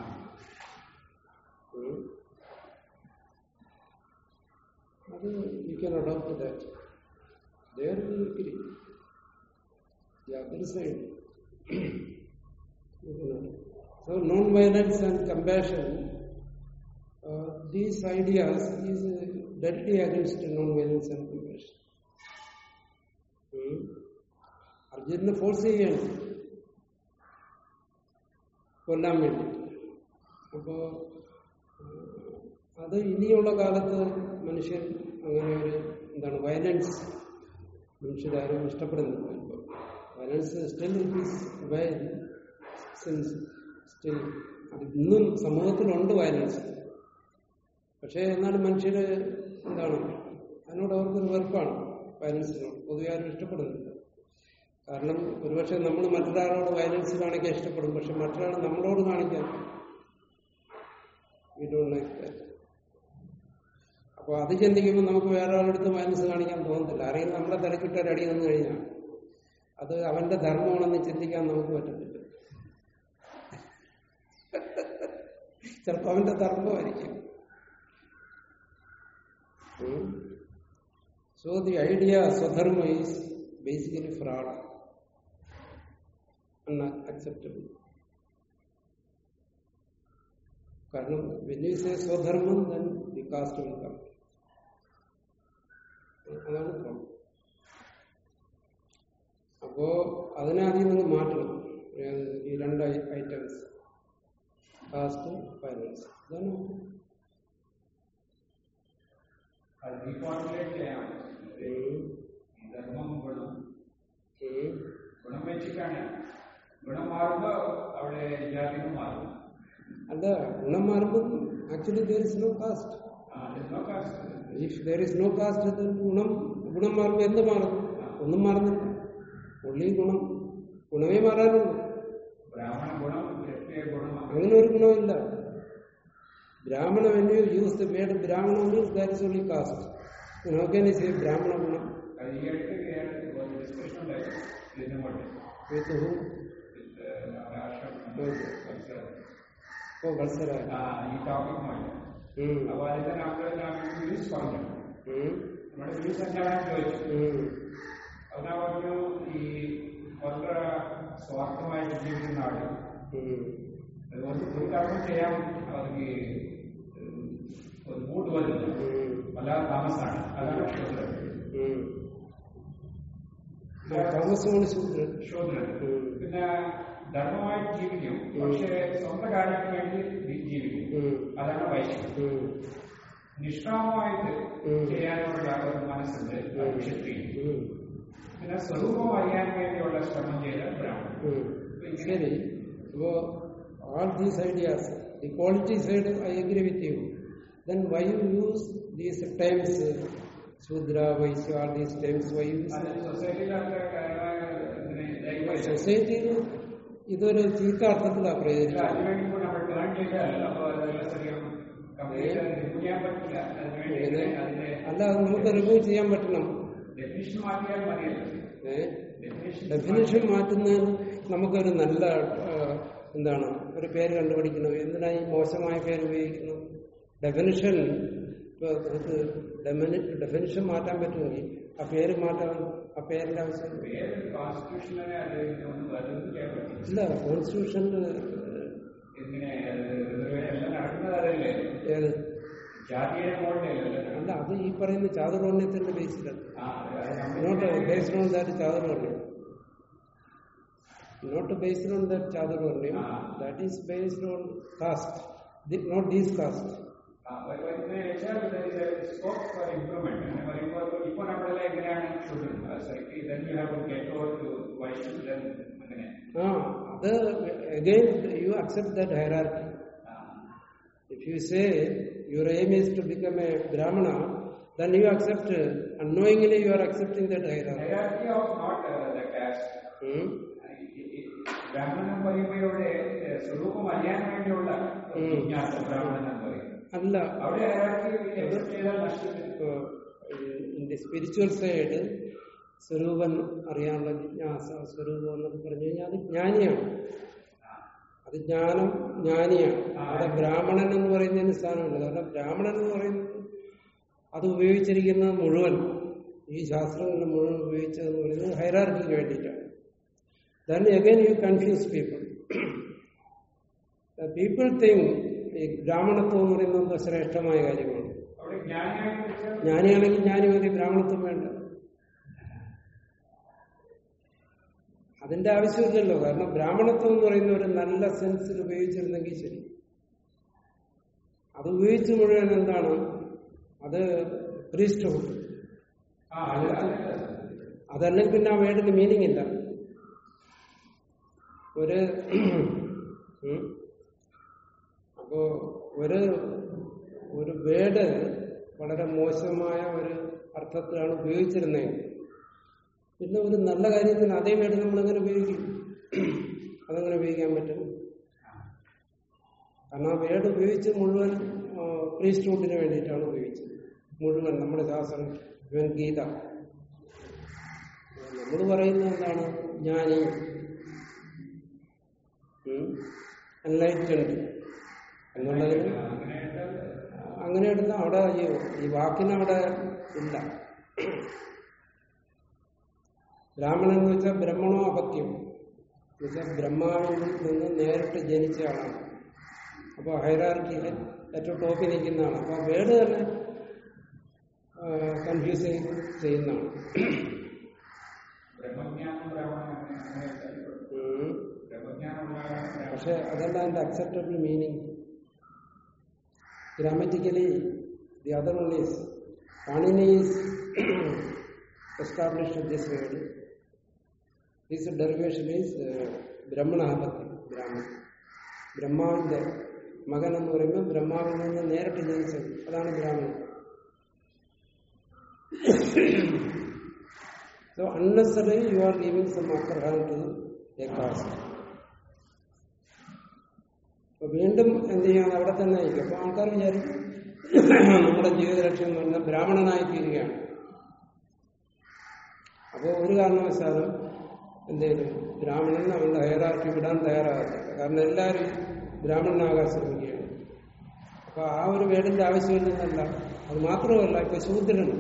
ഉം. അത് you can adopt that. There we agree. The other side. you cannot. So non-violence and compassion, uh, these ideas is uh, deadly against non-violence and compassion. ഉം. അർജുനെ force ചെയ്യണം കൊല്ലാൻ വേണ്ടി അപ്പോ ഏഹ്, അത് ഇനിയുള്ള കാലത്ത് മനുഷ്യൻ അങ്ങനെ ഒരു എന്താണ് വയലൻസ് മനുഷ്യരാരും ഇഷ്ടപ്പെടുന്നില്ല ഇപ്പോൾ വയലൻസ് സ്റ്റിൽ സിൻസ് സ്റ്റിൽ അത് ഇന്നും സമൂഹത്തിലുണ്ട് വയലൻസ് പക്ഷേ എന്നാലും മനുഷ്യര് എന്താണ് അതിനോട് അവർക്കൊരു വെറുപ്പാണ് വയലൻസിനോട് പൊതുവെ ആരും ഇഷ്ടപ്പെടുന്നില്ല കാരണം ഒരുപക്ഷെ നമ്മൾ മറ്റൊരാളോട് വയലൻസ് കാണിക്കാൻ ഇഷ്ടപ്പെടും പക്ഷെ മറ്റൊരാൾ നമ്മളോട് കാണിക്കാൻ we don't like that. അപ്പൊ അത് ചിന്തിക്കുമ്പോൾ നമുക്ക് വേറെ ആളെടുത്ത് വയലൻസ് കാണിക്കാൻ തോന്നത്തില്ല ആരെങ്കിലും നമ്മളെ തിരക്കിട്ട് ഒരു അടി വന്നു കഴിഞ്ഞാൽ അത് അവന്റെ ധർമ്മമാണെന്ന് ചിന്തിക്കാൻ നമുക്ക് പറ്റത്തില്ല ചിലപ്പോൾ അവന്റെ ധർമ്മമായിരിക്കും so the idea swadharma is basically fraud unacceptable കാരണം വെന്യൂസേ സ്വധർമ്മം then the caste will come അതാണ് പ്രോബ്ലം അപ്പോ അതിനെ ആദ്യം നിന്ന് മാറ്റണം ഏത് ഈ രണ്ട് ഐറ്റംസ് കാസ്റ്റ് ഫൈനാൻസ് ഇതാണ് അത് റീഫോർമുലേറ്റ് ചെയ്യാം ഉം. ഈ ധർമ്മം ഗുണം ഉം. ഗുണം വെച്ചിട്ടാണ് ഗുണം മാറുമ്പോ അവിടെ ജാതിയും മാറും അല്ല ഗുണം മാറുമ്പോൾ actually there is no caste ആ, there's no caste. If there is no caste ഗുണം ഗുണം മാറുമ്പോൾ എന്ത് മാറും ഒന്നും മാറുന്നില്ല ഉള്ളി ഗുണം ഗുണമേ മാറാനുള്ളൂ ബ്രാഹ്മണ ഗുണം ക്ഷത്രിയ ഗുണം അങ്ങനെ ഒരു ഗുണമില്ല ബ്രാഹ്മണ when you use the word ബ്രാഹ്മണ means that is only caste and how can you say ബ്രാഹ്മണ ഗുണം അത് ഈ അടുത്ത് ഒരു ഡിസ്കഷൻ ഉണ്ടായിരുന്നു ഇതിനെ കൊണ്ട് with whom ഓ വത്സര ആ ഈ ടോപ്പിക് കൊണ്ട് ഉം. അപ്പൊ അതിന്റെ നമ്മൾ വ്യൂസ് പറഞ്ഞു ഉം. നമ്മുടെ വ്യൂസ് എന്താണെന്ന് ചോദിച്ചു ഉം. അത് ഞാൻ പറഞ്ഞു ഈ വളരെ സ്വാർത്ഥമായിട്ട് ജീവിക്കുന്ന ആള് ഉം. അതുകൊണ്ട് ഒരു കാര്യം ചെയ്യാൻ അവർക്ക് ഒരു മൂഡ് വരുന്നില്ല ഉം. വല്ലാതെ താമസമാണ് അതാണ് ശൂദ്രൻ ഉം. ആ, താമസമാണ് ശൂദ്രൻ ശൂദ്രൻ ഉം. പിന്നെ ധർമ്മമായിട്ട് ജീവിക്കും പക്ഷേ സ്വന്തം കാര്യത്തിന് വേണ്ടി ജീവിക്കും ഉം. അതാണ് വൈശ്യം ഉം. നിഷ്കാമമായിട്ട് ഉം. ചെയ്യാനുള്ള ഒരു മനസ്സുണ്ട് അത് ക്ഷത്രിയും ഉം. പിന്നെ സ്വരൂപം അറിയാൻ വേണ്ടിയുള്ള ശ്രമം ചെയ്ത ബ്രാഹ്മണൻ ഉം. ശരി അപ്പോ all these ideas the quality side i agree with you then why you use these terms uh, shudra vaishya all these terms why you use അത് സൊസൈറ്റിയിലൊക്കെ സൊസൈറ്റിയിൽ ഇതൊരു ചീത്ത അർത്ഥത്തിലാണ് പ്രയോഗിച്ചത് അതിനുവേണ്ടി കൂടെ നമ്മൾ ടേൺ ചെയ്താൽ അപ്പോൾ അതെല്ലാം ശരിയും കംപ്ലീറ്റ് റിമൂവ് ചെയ്യാൻ പറ്റില്ല അതിനുവേണ്ടി ഇങ്ങനെ അതിന്റെ അല്ല അത് നമുക്ക് റിമൂവ് ചെയ്യാൻ പറ്റണം ഡെഫിനിഷൻ മാറ്റിയാൽ മതിയല്ലോ ഏഹ് ഡെഫിനിഷൻ ഡെഫിനേഷൻ മാറ്റുന്നതിന് നമുക്കൊരു നല്ല ആ, എന്താണ് ഒരു പേര് കണ്ടുപിടിക്കണം എന്തിനാ ഈ മോശമായ പേര് ഉപയോഗിക്കുന്നു ഡെഫിനിഷൻ ഇപ്പൊ നമുക്ക് ഡെഫിനിഷൻ മാറ്റാൻ പറ്റുമെങ്കിൽ ആ പേര് മാറ്റാൻ ആ പേരിന്റെ ആവശ്യം വേറെ കോൺസ്റ്റിറ്റ്യൂഷനെ അത് ഒന്ന് വരുന്നത് ചെയ്യാൻ പറ്റില്ല ഇല്ല കോൺസ്റ്റിറ്റ്യൂഷനിൽ ഇങ്ങനെ റിസർവേഷൻ എല്ലാം നടക്കുന്നത് അതല്ലേ ഏത് ജാതിയുടെ മോളിലല്ലേ അല്ല അത് ഈ പറയുന്ന ചാതുർവർണ്ണയത്തിന്റെ ബേസിലാണ് ആ അത് നമ്മൾ നോട്ട് ബേസ്ഡ് ഓൺ ദാറ്റ് ചാതുർവർണ്ണയം നോട്ട് ബേസ്ഡ് ഓൺ ദാറ്റ് ചാതുർവർണ്ണയം that is based on caste not these caste ആ, ഒരു- ഒരു ഇത് വെച്ചാൽ there is a scope for improvement. അങ്ങനെ പറയുമ്പോൾ ഇപ്പോൾ നമ്മളെല്ലാം എങ്ങനെയാണ് ശുദ്ധം then you have to get over to വൈശ്യം then അങ്ങനെ ആ അത് again you accept that hierarchy ആ, if you say your aim is to become a Brahmana then you accept unknowingly you are accepting that hierarchy hierarchy of not uh, the caste. ഉം. ഈ- ഈ- ബ്രാഹ്മണൻ എന്ന് പറയുമ്പോൾ ഇവിടെ ഏഹ്, സ്വരൂപം അറിയാൻ വേണ്ടിയുള്ള ഒരു ഉം. ജിജ്ഞാസ ബ്രാഹ്മണൻ എന്ന് പറയും അല്ല അവിടെ hierarchy accept ചെയ്താൽ നഷ്ടത്തിൽ ഇൻ ദി സ്പിരിച്വൽ സൈഡ് സ്വരൂപൻ അറിയാനുള്ള ജിജ്ഞാസ സ്വരൂപം എന്നൊക്കെ പറഞ്ഞു കഴിഞ്ഞാൽ അത് ജ്ഞാനിയാണ് അത് ജ്ഞാനം ജ്ഞാനിയാണ് അവിടെ ബ്രാഹ്മണൻ എന്ന് പറയുന്നതിന് സ്ഥാനമില്ല കാരണം ബ്രാഹ്മണൻ എന്ന് പറയുന്നത് അത് ഉപയോഗിച്ചിരിക്കുന്നത് മുഴുവൻ ഈ ശാസ്ത്രങ്ങളിൽ മുഴുവൻ ഉപയോഗിച്ചതെന്ന് പറയുന്നത് ഹൈറാർക്കിക്ക് വേണ്ടിയിട്ടാണ് then again you confuse people people think ഈ ബ്രാഹ്മണത്വം എന്ന് പറയുന്നത് ശ്രേഷ്ഠമായ കാര്യമാണ് അവിടെ ജ്ഞാനിയായിട്ട് വെച്ചാൽ ജ്ഞാനിയാണെങ്കിൽ ജ്ഞാനി മതി ബ്രാഹ്മണത്വം വേണ്ട അതിന്റെ ആവശ്യമില്ലല്ലോ കാരണം ബ്രാഹ്മണത്വം എന്ന് പറയുന്ന ഒരു നല്ല സെൻസിൽ ഉപയോഗിച്ചിരുന്നെങ്കിൽ ശരി അത് ഉപയോഗിച്ച് മുഴുവൻ എന്താണ് അത് പ്രീസ്റ്റ്ഹുഡ് ആ അത് അതല്ല. അതല്ലെങ്കിൽ പിന്നെ ആ വേർഡിന് മീനിങ് ഇല്ല ഒരു ഉം. അപ്പോ ഒരു ഒരു വേർഡ് വളരെ മോശമായ ഒരു അർത്ഥത്തിലാണ് ഉപയോഗിച്ചിരുന്നത് പിന്നെ ഒരു നല്ല കാര്യത്തിന് അതേ വേർഡ് നമ്മൾ എങ്ങനെ ഉപയോഗിക്കും അതെങ്ങനെ ഉപയോഗിക്കാൻ പറ്റും കാരണം ആ വേർഡ് ഉപയോഗിച്ച് മുഴുവൻ പ്രീസ്റ്റ്ഹുഡിന് വേണ്ടിയിട്ടാണ് ഉപയോഗിച്ചത് മുഴുവൻ നമ്മുടെ ശാസ്ത്രം ഇവൻ ഗീത നമ്മൾ പറയുന്നത് എന്താണ് ജ്ഞാനി എൻലൈറ്റൻഡ് എന്നുള്ളതിന് അങ്ങനെ എടുത്താൽ അങ്ങനെ എടുത്താൽ അവിടെ ഈ ഈ വാക്കിന് അവിടെ ഇല്ല ബ്രാഹ്മണൻ എന്ന് വെച്ചാൽ ബ്രഹ്മണോ അപത്യം എന്ന് വെച്ചാൽ ബ്രഹ്മാവിൽ നിന്ന് നേരിട്ട് ജനിച്ച ആളാണ് അപ്പോൾ ഹൈറാർക്കിയിൽ ഏറ്റവും ടോപ്പിൽ നിൽക്കുന്നതാണ് അപ്പോൾ വേർഡ് തന്നെ കൺഫ്യൂസ് ചെയ്യുന്നതാണ് ബ്രഹ്മജ്ഞാനം ബ്രാഹ്മണൻ അങ്ങനെ ഉം. ബ്രഹ്മജ്ഞാനമുള്ള ബ്രാഹ്മണൻ പക്ഷെ അതല്ല അതിന്റെ acceptable meaning grammatically the other one is Panini is established this word this derivation is ബ്രഹ്മണാപത്തി ബ്രാഹ്മൺ ബ്രഹ്മാവിന്റെ മകൻ എന്ന് പറയുമ്പോൾ ബ്രഹ്മാവിൽ നിന്ന് നേരിട്ട് ജനിച്ചത് അതാണ് ബ്രാഹ്മണൻ So unnecessarily you are giving some upper hand to a caste. അപ്പൊ വീണ്ടും എന്ത് ചെയ്യണം അവിടെ തന്നെ ആയിരിക്കും അപ്പൊ ആൾക്കാർ വിചാരിക്കും നമ്മുടെ ജീവിത ലക്ഷ്യം എന്ന് പറഞ്ഞാൽ ബ്രാഹ്മണനായി തീരുകയാണ് അപ്പോൾ ഒരു കാരണവശാലും എന്ത് ചെയ്തു ബ്രാഹ്മണൻ അവന്റെ ഹയറാക്കി വിടാൻ തയ്യാറാകത്തില്ല കാരണം എല്ലാവരും ബ്രാഹ്മണനാകാൻ ശ്രമിക്കുകയാണ് അപ്പൊ ആ ഒരു വേടിന്റെ ആവശ്യമില്ലെന്നല്ല അത് മാത്രമല്ല ഇപ്പൊ ശൂദ്രനുണ്ട്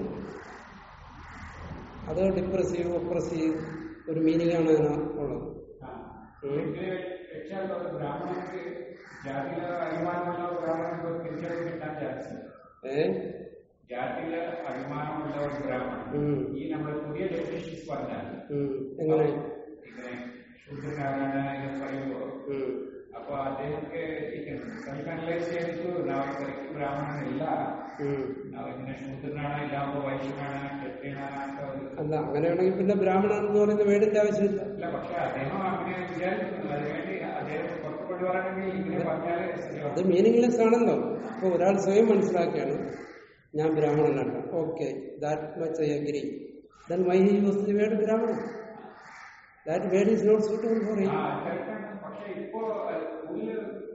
അത് ഡിപ്രസീവ് ഒപ്രസീവ് ഒരു മീനിങ് ആണ് അതിനുള്ളത് വെച്ചാൽ ബ്രാഹ്മണർക്ക് ജാതിയിലെ അഭിമാനമുള്ള ബ്രാഹ്മണർക്ക് ഒരു തിരിച്ചറിവ് കിട്ടാൻ ചാൻസ് ഏ ജാതിയിലെ അഭിമാനമുള്ള ഒരു ബ്രാഹ്മണൻ ഉം. ഈ നമ്മുടെ പുതിയ ഡെഫിനേഷൻസ് പറഞ്ഞാൽ ഉം. എങ്ങനെ ഇങ്ങനെ ശുദ്ധനാരായണ എന്ന് പറയുമ്പോൾ ഉം. അപ്പൊ അദ്ദേഹത്തെ സെൽഫ് അനലൈസ് ചെയ്തിട്ട് ನಾವು ಇದಕ್ಕೆ ಬ್ರಾಹ್ಮಣನಿಲ್ಲ ഉം. ನಾವು ಇನ್ನ ಶೂದ್ರನಾണ് ಇಲ್ಲ ಒಬ್ಬ ವೈಶ್ಯನಾണ് ಕ್ಷತ್രിയനാണ് ಅಂತ ഒരു അല്ല അങ്ങനെയാണെങ്കിൽ പിന്നെ ബ്രാഹ്മണൻ എന്ന് പറയുന്ന വേടിന്റെ ആവശ്യമില്ല ഇല്ല പക്ഷെ അദ്ദേഹം അങ്ങനെ വിചാരിക്കുന്നു അതിനുവേണ്ടി അദ്ദേഹം പുറത്തു കൊണ്ടുവരണമെങ്കിൽ ഇങ്ങനെ പറഞ്ഞാൽ അത് മീനിങ്ലെസ് ആണല്ലോ അപ്പൊ ഒരാൾ സ്വയം മനസ്സിലാക്കിയാണ് ഞാൻ ബ്രാഹ്മണനല്ല okay that much I agree then why he use the word ബ്രാഹ്മണൻ that word is not suitable for him ആ കറക്റ്റാണ് പക്ഷെ ഇപ്പോ അത് കൂടുതൽ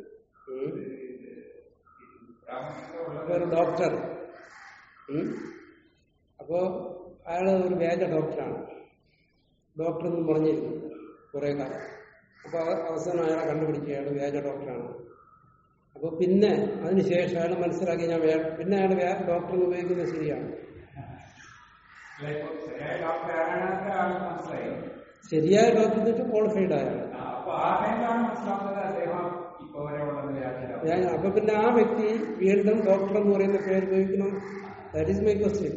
ബ്രാഹ്മണത്തെ ഉള്ളത് ഒരു ഡോക്ടർ ഉം. അപ്പോ അയാൾ ഒരു വ്യാജ ഡോക്ടറാണ് ഡോക്ടർ എന്നും പറഞ്ഞിരുന്നു കുറെ കാലം അപ്പൊ അവ- അവസാനം അയാളെ കണ്ടുപിടിക്കുക അയാൾ വ്യാജ ഡോക്ടറാണ് അപ്പൊ പിന്നെ അതിനുശേഷം അയാൾ മനസ്സിലാക്കി ഞാൻ വ്യാ- പിന്നെ അയാൾ വ്യാ- ഡോക്ടർ എന്ന് ഉപയോഗിക്കുന്നത് ശരിയാണ് അല്ല, ഇപ്പോ ശരിയായ ഡോക്ടർ ആരാണെന്നൊക്കെ ആൾ മനസ്സിലായി ശരിയായ ഡോക്ടർ എന്ന് വെച്ചാൽ ക്വാളിഫൈഡ് അയാൾ ആ, അപ്പൊ ആ ടൈമിലാണ് മനസ്സിലാവുന്നത് അദ്ദേഹം ഇപ്പൊ വരെ ഉള്ളത് വ്യാജ വ്യാജ- അപ്പൊ പിന്നെ ആ വ്യക്തി വീണ്ടും ഡോക്ടർ എന്ന് പറയുന്ന പേര് ഉപയോഗിക്കണം ദാറ്റ് ഈസ് മൈ ക്വസ്റ്റ്യൻ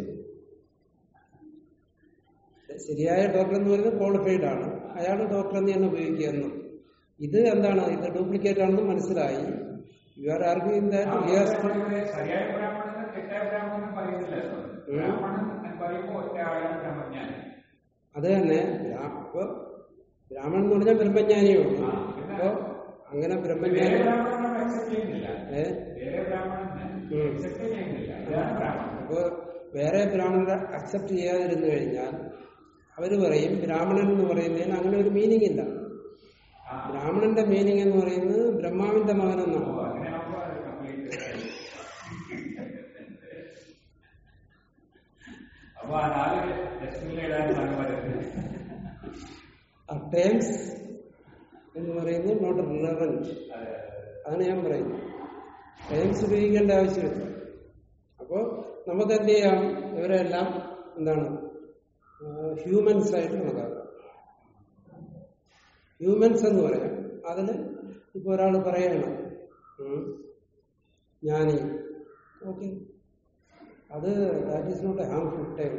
ശരിയായ ഡോക്ടർ എന്ന് പറയുന്നത് ക്വാളിഫൈഡ് ആണ് അയാൾ ഡോക്ടർ എന്ന് തന്നെ ഉപയോഗിക്കുക എന്നും ഇത് എന്താണ് ഇത് ഡ്യൂപ്ലിക്കേറ്റ് ആണെന്ന് മനസ്സിലായി you are arguing that here ശരിയായ ബ്രാഹ്മണന് തെറ്റായ ബ്രാഹ്മണൻ പറയുന്നില്ല ബ്രാഹ്മണൻ എന്ന് പറയുമ്പോൾ ഒറ്റ ആളാണ് ബ്രഹ്മജ്ഞാനി അത് തന്നെ ബ്രാ- അപ്പൊ ബ്രാഹ്മണൻ എന്ന് പറഞ്ഞാൽ ബ്രഹ്മജ്ഞാനിയുള്ളൂ ആ, പിന്നെ? അപ്പൊ അങ്ങനെ വേറെ ബ്രഹ്മജ്ഞാനി ബ്രാഹ്മണനെ അക്സെപ്റ്റ് ചെയ്യുന്നില്ല ഏ വേറെ ബ്രാഹ്മണനെ ഉം. അക്സെപ്റ്റ് ചെയ്യുന്നില്ല ഇതാണ് ബ്രാഹ്മണൻ അപ്പൊ വേറെ ബ്രാഹ്മണരെ അക്സെപ്റ്റ് ചെയ്യാതിരുന്നു കഴിഞ്ഞാൽ അവര് പറയും ബ്രാഹ്മണൻ എന്ന് പറയുന്നതിന് അങ്ങനെ ഒരു മീനിങ് ഇല്ല ആ, ബ്രാഹ്മണന്റെ മീനിങ് എന്ന് പറയുന്നത് ബ്രഹ്മാവിന്റെ മകൻ ഓ, എന്നാണ് അങ്ങനെയാകുമ്പോൾ അത് complete ആയി. അപ്പൊ ആ നാല് ഡസ്റ്റ്ബിനിൽ ഇടാൻ പറയുന്നത് ആ ടേംസ് എന്ന് പറയുന്നത് നോട്ട് റിലവൻറ്റ് അതെ അതാണ് ഞാൻ പറയുന്നത് ടേംസ് ഉപയോഗിക്കേണ്ട ആവശ്യമില്ല അപ്പോൾ നമുക്ക് എന്ത് ചെയ്യാം ഇവരെല്ലാം എന്താണ് ഹ്യൂമൻസ് ആയിട്ട് കണക്കാക്കാം ഹ്യൂമൻസ് എന്ന് പറയാം അതിൽ ഇപ്പോൾ ഒരാൾ പറയണം ഉം, ജ്ഞാനി ഓക്കെ അത് that is not a harmful time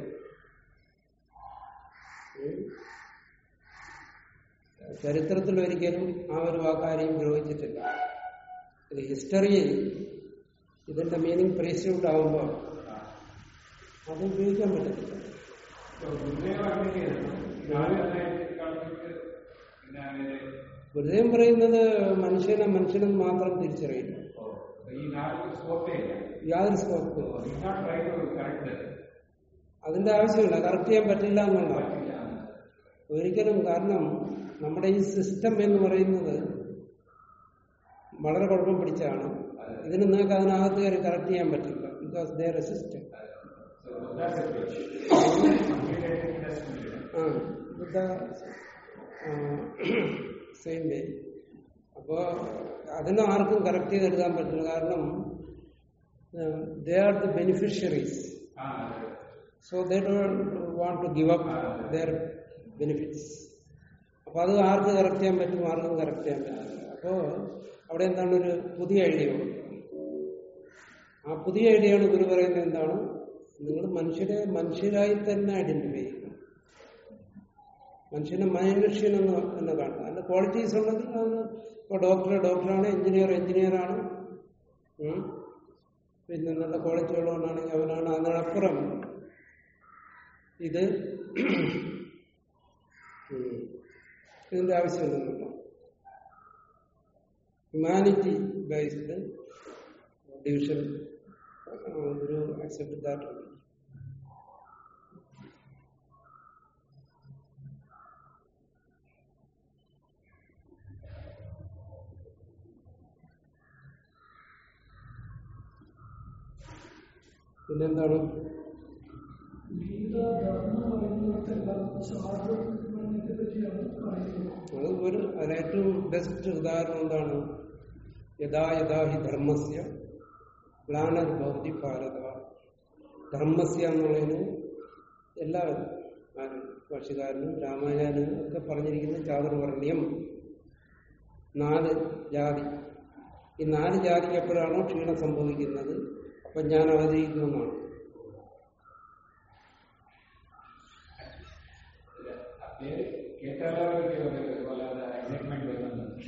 ചരിത്രത്തിൽ ഒരിക്കലും ആ ഒരു വാക്കാരെയും പ്രയോഗിച്ചിട്ടില്ല ഇത് ഹിസ്റ്ററിയിൽ ഇതിന്റെ മീനിങ് പ്രീസ്യൂട്ട് ആകുമ്പോൾ അത് ഉപയോഗിക്കാൻ പറ്റത്തില്ല ഗുരുദേവ് അങ്ങനെ ചെയ്തിട്ടുണ്ട് നാല് കാലത്തേക്ക് പിന്നെ അവര് ഗുരുദേവൻ പറയുന്നത് മനുഷ്യനെ മനുഷ്യനെന്ന് മാത്രം തിരിച്ചറിയില്ല ഓ, ഈ നാല് സ്കോപ്പ് ഇല്ല യാതൊരു scope not try to correct അതിന്റെ ആവശ്യമില്ല കറക്റ്റ് ചെയ്യാൻ പറ്റില്ല എന്നുള്ളതാണ് പറ്റില്ല ഒരിക്കലും കാരണം നമ്മുടെ ഈ സിസ്റ്റം എന്ന് പറയുന്നത് വളരെ കുഴപ്പം പിടിച്ചാണ് ഇതിന് നിങ്ങൾക്ക് അതിനകത്ത് കയറി കറക്റ്റ് ചെയ്യാൻ പറ്റില്ല because they system So that's a pitch. Complicated industry. ആ ബുദ്ധ സെയിം വേ അപ്പോ അതിന് ആർക്കും കറക്റ്റ് ചെയ്ത് എഴുതാൻ പറ്റില്ല കാരണം ദേ ആർ ദി ബെനിഫിഷ്യറീസ് ആ, അതെ. So they don't want to give up their benefits അപ്പൊ അത് ആർക്ക് കറക്റ്റ് ചെയ്യാൻ പറ്റും ആർക്കും കറക്റ്റ് ചെയ്യാൻ പറ്റില്ല അപ്പോ അവിടെ എന്താണ് ഒരു പുതിയ ഐഡിയ കൊടുക്കുക ആ പുതിയ ഐഡിയയാണ് ഗുരു പറയുന്നത് എന്താണ് നിങ്ങൾ മനുഷ്യരെ മനുഷ്യരായി തന്നെ ഐഡന്റിഫൈ ചെയ്യുക മനുഷ്യനെ മനുഷ്യൻ എന്ന് തന്നെ കാണുക അതിന്റെ ക്വാളിറ്റീസ് ഉണ്ടെങ്കിൽ അത് ഇപ്പോൾ ഡോക്ടർ ഡോക്ടറാണ് എഞ്ചിനീയർ എഞ്ചിനീയറാണ് ഉം. പിന്നെ നല്ല ക്വാളിറ്റി ഉള്ളവനാണെങ്കിൽ അവനാണ് അതിനപ്പുറം ഇത് ഉം. ഇതിന്റെ ആവശ്യമൊന്നുമില്ല ഹ്യൂമാനിറ്റി ബേസ്ഡ് ഡിവിഷൻ ഒരു അക്സെപ്റ്റ് ദാറ്റ് പിന്നെന്താണ് ഗീത ധർമ്മം പറയുന്നിടത്തെല്ലാം സാധുവിനെ പറ്റിയാണ് പറയുന്നത് അത് ഒരു അതിന് ഏറ്റവും ബെസ്റ്റ് ഉദാഹരണം എന്താണ് യഥാ യഥാ ഹി ധർമ്മസ്യ ഗ്ലാനർഭവതി ഭാരത ധർമ്മസ്യ എന്നുള്ളതിന് എല്ലാവരും ആരും ഭാഷകാരനും രാമാചാര്യനും ഒക്കെ പറഞ്ഞിരിക്കുന്ന ചാതുർവർണ്ണ്യം നാല് ജാതി ഈ നാല് ജാതിക്ക് എപ്പോഴാണോ ക്ഷീണം സംഭവിക്കുന്നത് അപ്പം ഞാൻ അവതരിക്കുമെന്നാണ് പേര് കേട്ടാലോ ഒരു വല്ലാതെ എക്സൈറ്റ്മെന്റ് വരുന്നുണ്ട്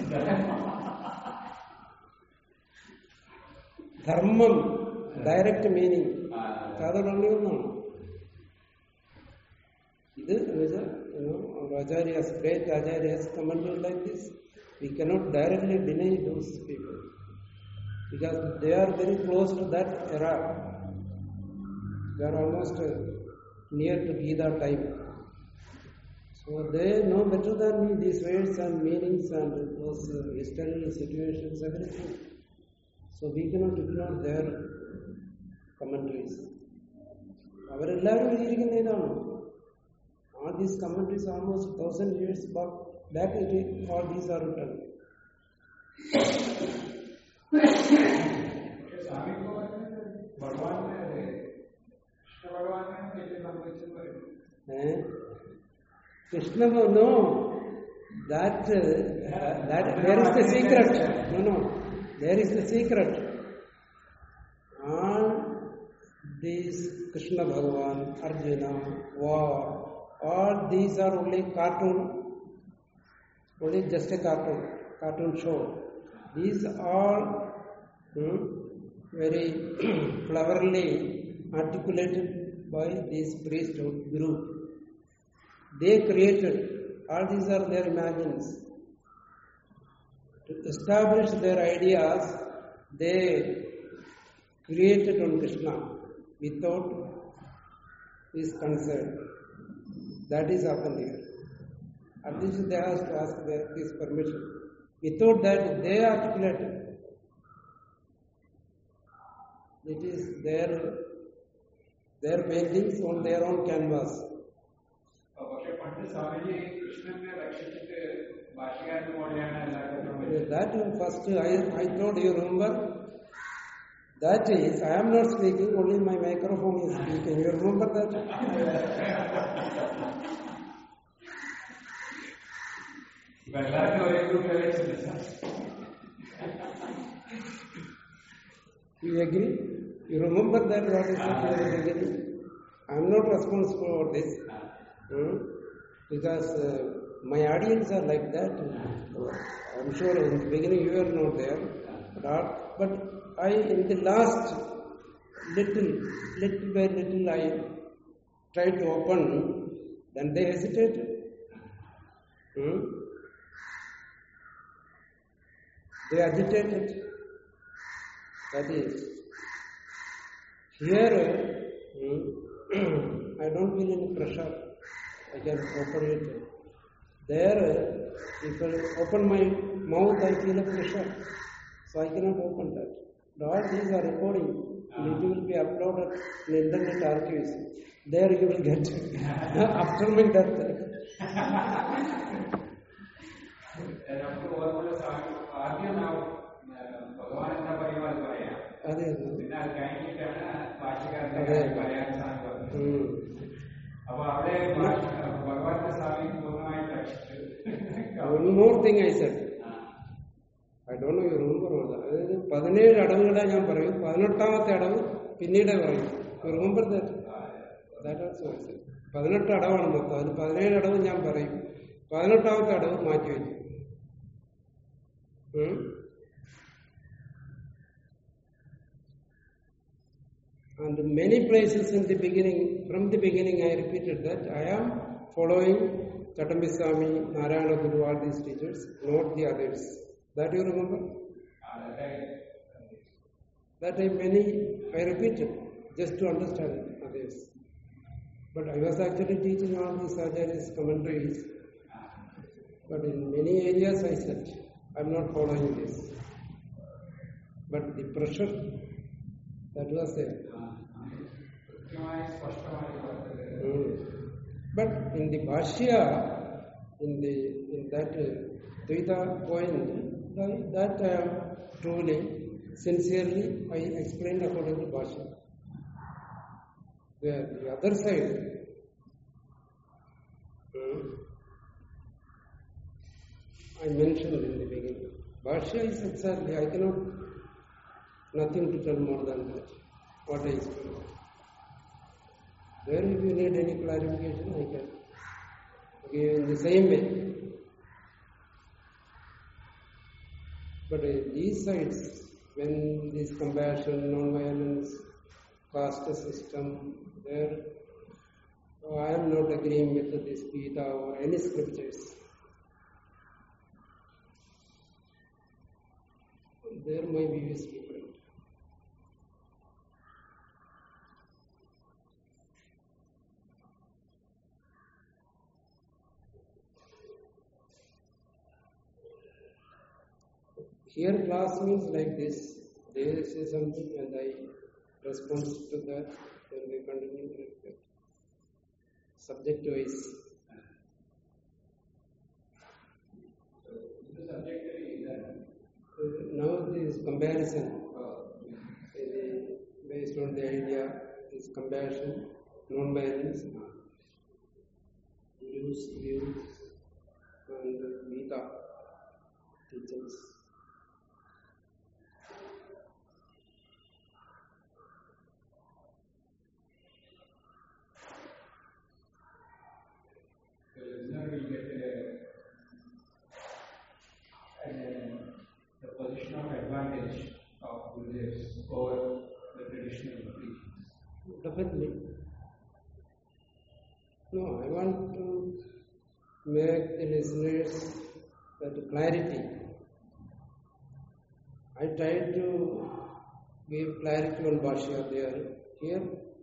ധർമ്മം ഡയറക്റ്റ് മീനിങ് ആ, ചാതുർവർണ്ണ്യം എന്നാണ് ഇത് acharyas great acharyas comment like this we cannot directly deny those people because they are very close to that era they are almost near to Gita time So they know better than me these words and meanings and those uh, history, situations, everything. So we cannot ignore their commentaries. അവരെല്ലാവരും എഴുതിയിരിക്കുന്ന ഇതാണ് all these commentaries almost thousand years back back it is, all these are written. പക്ഷെ സ്വാമി ഇപ്പോ പറഞ്ഞത് ഭഗവാനെ കൃഷ്ണ ഭഗവാനെ തെറ്റ് സംഭവിച്ചെന്ന് പറയുന്നു Eh? Krishna no, that uh, that there is the secret. No, no, there is the secret. All these Krishna Bhagavan, Arjuna, War, all these are only cartoon, only just a cartoon, cartoon show. These are hmm, very cleverly articulated by this priesthood group. They created, all these are their imagines. To establish their ideas, they created on Krishna without his consent. That is happened here. At least they have to ask their, his permission. Without that, they articulated. It is their their paintings on their own canvas. പക്ഷെ പണ്ട് സ്വാമിജി കൃഷ്ണനെ രക്ഷിച്ചിട്ട് ഭാഷകാരന്റെ പോലെയാണ് എല്ലാവർക്കും വരുന്നത് That first I, I told you, remember? That is, I am not speaking, only my microphone is speaking. You remember that? ഇപ്പൊ എല്ലാവർക്കും ഒരേ group വെച്ചില്ല You agree? You remember that what is said in the beginning? I am not responsible for this. Hmm? Because uh, my audience are like that. I'm sure in the beginning you were not there. But, I- but I, in the last little, little by little, I tried to open, then they hesitated. Hmm? They agitated. That is, here hmm, I don't feel any pressure. I can open it. There, if I open my mouth, I feel a pressure. So I cannot open that. But all these are recording. And it will be uploaded in internet archives. There you will get after my death. നമുക്ക് ഓർമ്മയുള്ള സ്വാമി ആദ്യം നാം ഭഗവാൻ എന്താ പറയുക അത് പറയാം അതെ പിന്നെ അത് കഴിഞ്ഞിട്ടാണ് ഭാഷകാരന്റെ അതെ. കാര്യം പറയാൻ സ്വാമി പറഞ്ഞത് ഉം. അപ്പൊ അവിടെ ഭാഷ- ഭഗവാന്റെ സ്വാമി പൂർണ്ണമായും രക്ഷിച്ചു One more thing I said. ആ. ഡോണ്ട് യു റിമെമ്പർ അതായത് പതിനേഴ് അടവുകളെ ഞാൻ പറയും പതിനെട്ടാമത്തെ അടവ് പിന്നീടേ പറയും റിമെമ്പർ ദാറ്റ് പതിനെട്ട് അടവാണ് മൊത്തം അതിൽ പതിനേഴ് അടവ് ഞാൻ പറയും പതിനെട്ടാമത്തെ അടവ് മാറ്റി വയ്ക്കും ഉം? And many places in the beginning, from the beginning, I repeated that I am following Chatambi Swami, Narayana Guru, all these teachers, not the others. That you remember? Uh, that I, That I many, I repeated just to understand others. But I was actually teaching all these acharyas commentaries. But in many areas I said, I'm not following this. But the pressure that was there. കൃത്യമായി സ്പഷ്ടമായി പറഞ്ഞത് Mm. But in the Bhashya, in the in that uh, Dvaita point, that, that I am truly, sincerely, I explained according to Bhashya. The, the other side, mm, I mentioned in the beginning. Bhashya is exactly, I cannot, nothing to tell more than that, what I explained. There, if you need any clarification, I can give in the same way. But uh, these sides, when this compassion, non-violence, caste system, there, oh, I am not agreeing with this Gita or any scriptures. There my view is different. Here class means like this. They say something and I respond to that, then we continue like that. Subject wise. ഇത് subject ഇതാണ് Uh, Now this comparison uh, the- based on the idea is compassion, non-violence, use, views, and Gita teachings. the listener will get a, a, the position of advantage of Gurudev's over the traditional teachings. Definitely. No, I want to make the listeners that clarity. I tried to give clarity on Bhashya there. Here,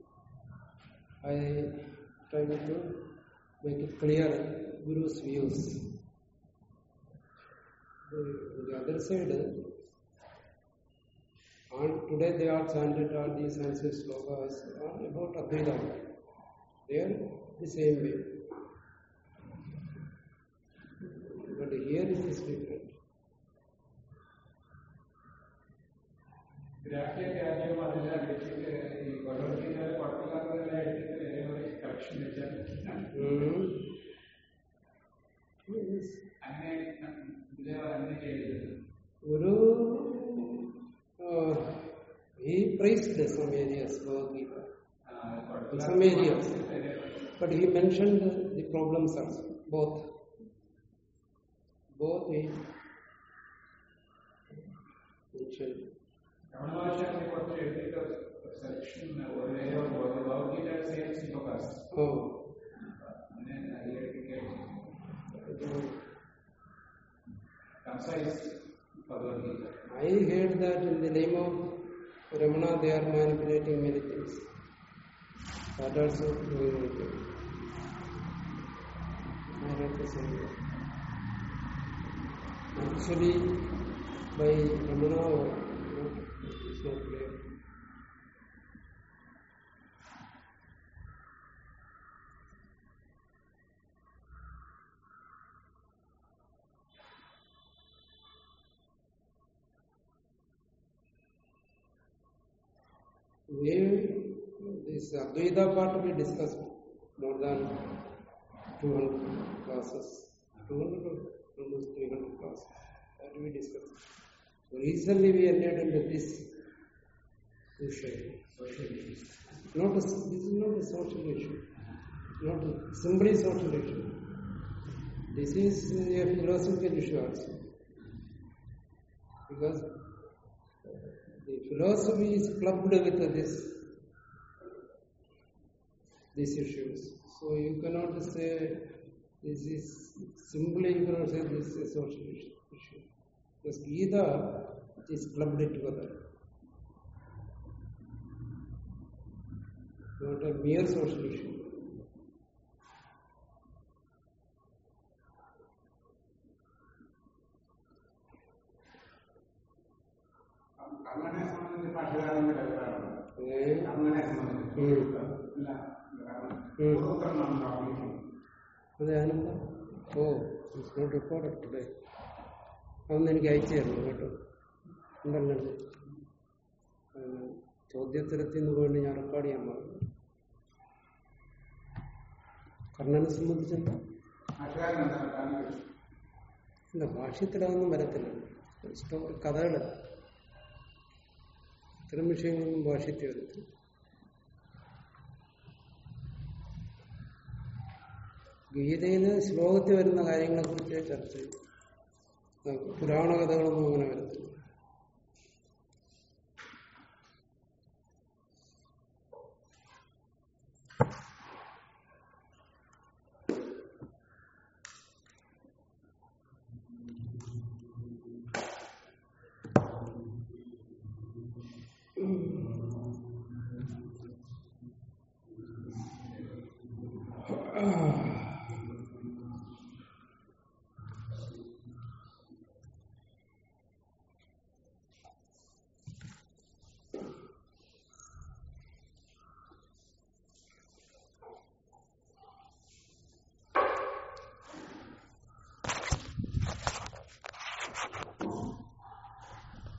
I tried to make it clear Guru's views. The, the other side, and today they are chanted all these ancient slokas all about Advaita. They are the same way. But here it is different. ഗ്രാഹ്യ ത്യാഗം അതെല്ലാം വെച്ചിട്ട് ഈ ഭഗവത്ഗീതയിലെ കുഴപ്പമില്ലാത്തതെല്ലാം എടുത്തിട്ട് ഇതേപോലെ correction വെച്ചാൽ Mm. Yes. അങ്ങനെ ഗുരുദേവ അങ്ങനെ ചെയ്തത് Guru, uh, he praised some areas, Bhagavad Gita. Some areas. But he mentioned the problems also, both. Both he mentioned. Ramana മഹർഷി അങ്ങനെ കുറച്ച് എടുത്തിട്ട് സെലക്ഷൻ ഒരു area Bhagavad Gita sales focus Oh, അങ്ങനെ അതിലെടുക്കുകയാണ് it- concise Bhagavad Gita I heard that in the name of Ramana they are manipulating many things. That also doing okay. I heard the same. Actually, by Ramana or not, it's not clear. We, this Advaita part we discussed more than 200 classes, 200 or almost 300 classes that we discussed. Recently we entered into this issue. social issues. Not a, this is not a social issue. Not a, simply social issue. This is a philosophical issue also. Because the philosophy is clubbed with this these issues. So you cannot say this is simply you cannot say this is a social issue. issue. Because Gita is clubbed together. Not a mere social issue. കർണനെ സംബന്ധിച്ച് ഭാഷകാരന്റെ അഭിപ്രായമാണ് ഏ? കർണനെ സംബന്ധിച്ച് ഉം. ഇല്ല കാരണം ഉം. പൂർവ്വകർണ്ണാണ് പറഞ്ഞിരിക്കുന്നത് അതെ അതിനെന്താ oh it's not record today അതൊന്ന് എനിക്ക് അയച്ചു തരണം കേട്ടോ ഉണ്ടല്ലോ അത് ചോദ്യോത്തരത്തിൽ നിന്ന് വേണ്ടി ഞാൻ റെക്കോർഡ് ചെയ്യാൻ പറഞ്ഞു കർണനെ സംബന്ധിച്ചെന്താ ഭാഷകാരൻ എന്താണ് താങ്കൾ ഇല്ല ഭാഷ്യത്തിലതൊന്നും വരത്തില്ല സ്റ്റോറി കഥകൾ ഇത്തരം വിഷയങ്ങളൊന്നും ഭാഷ്യത്തിൽ വരത്തില്ല ഗീതയിൽ ശ്ലോകത്തിൽ വരുന്ന കാര്യങ്ങളെക്കുറിച്ച് ചർച്ച ചെയ്യും പുരാണ കഥകളൊന്നും അങ്ങനെ വരത്തില്ല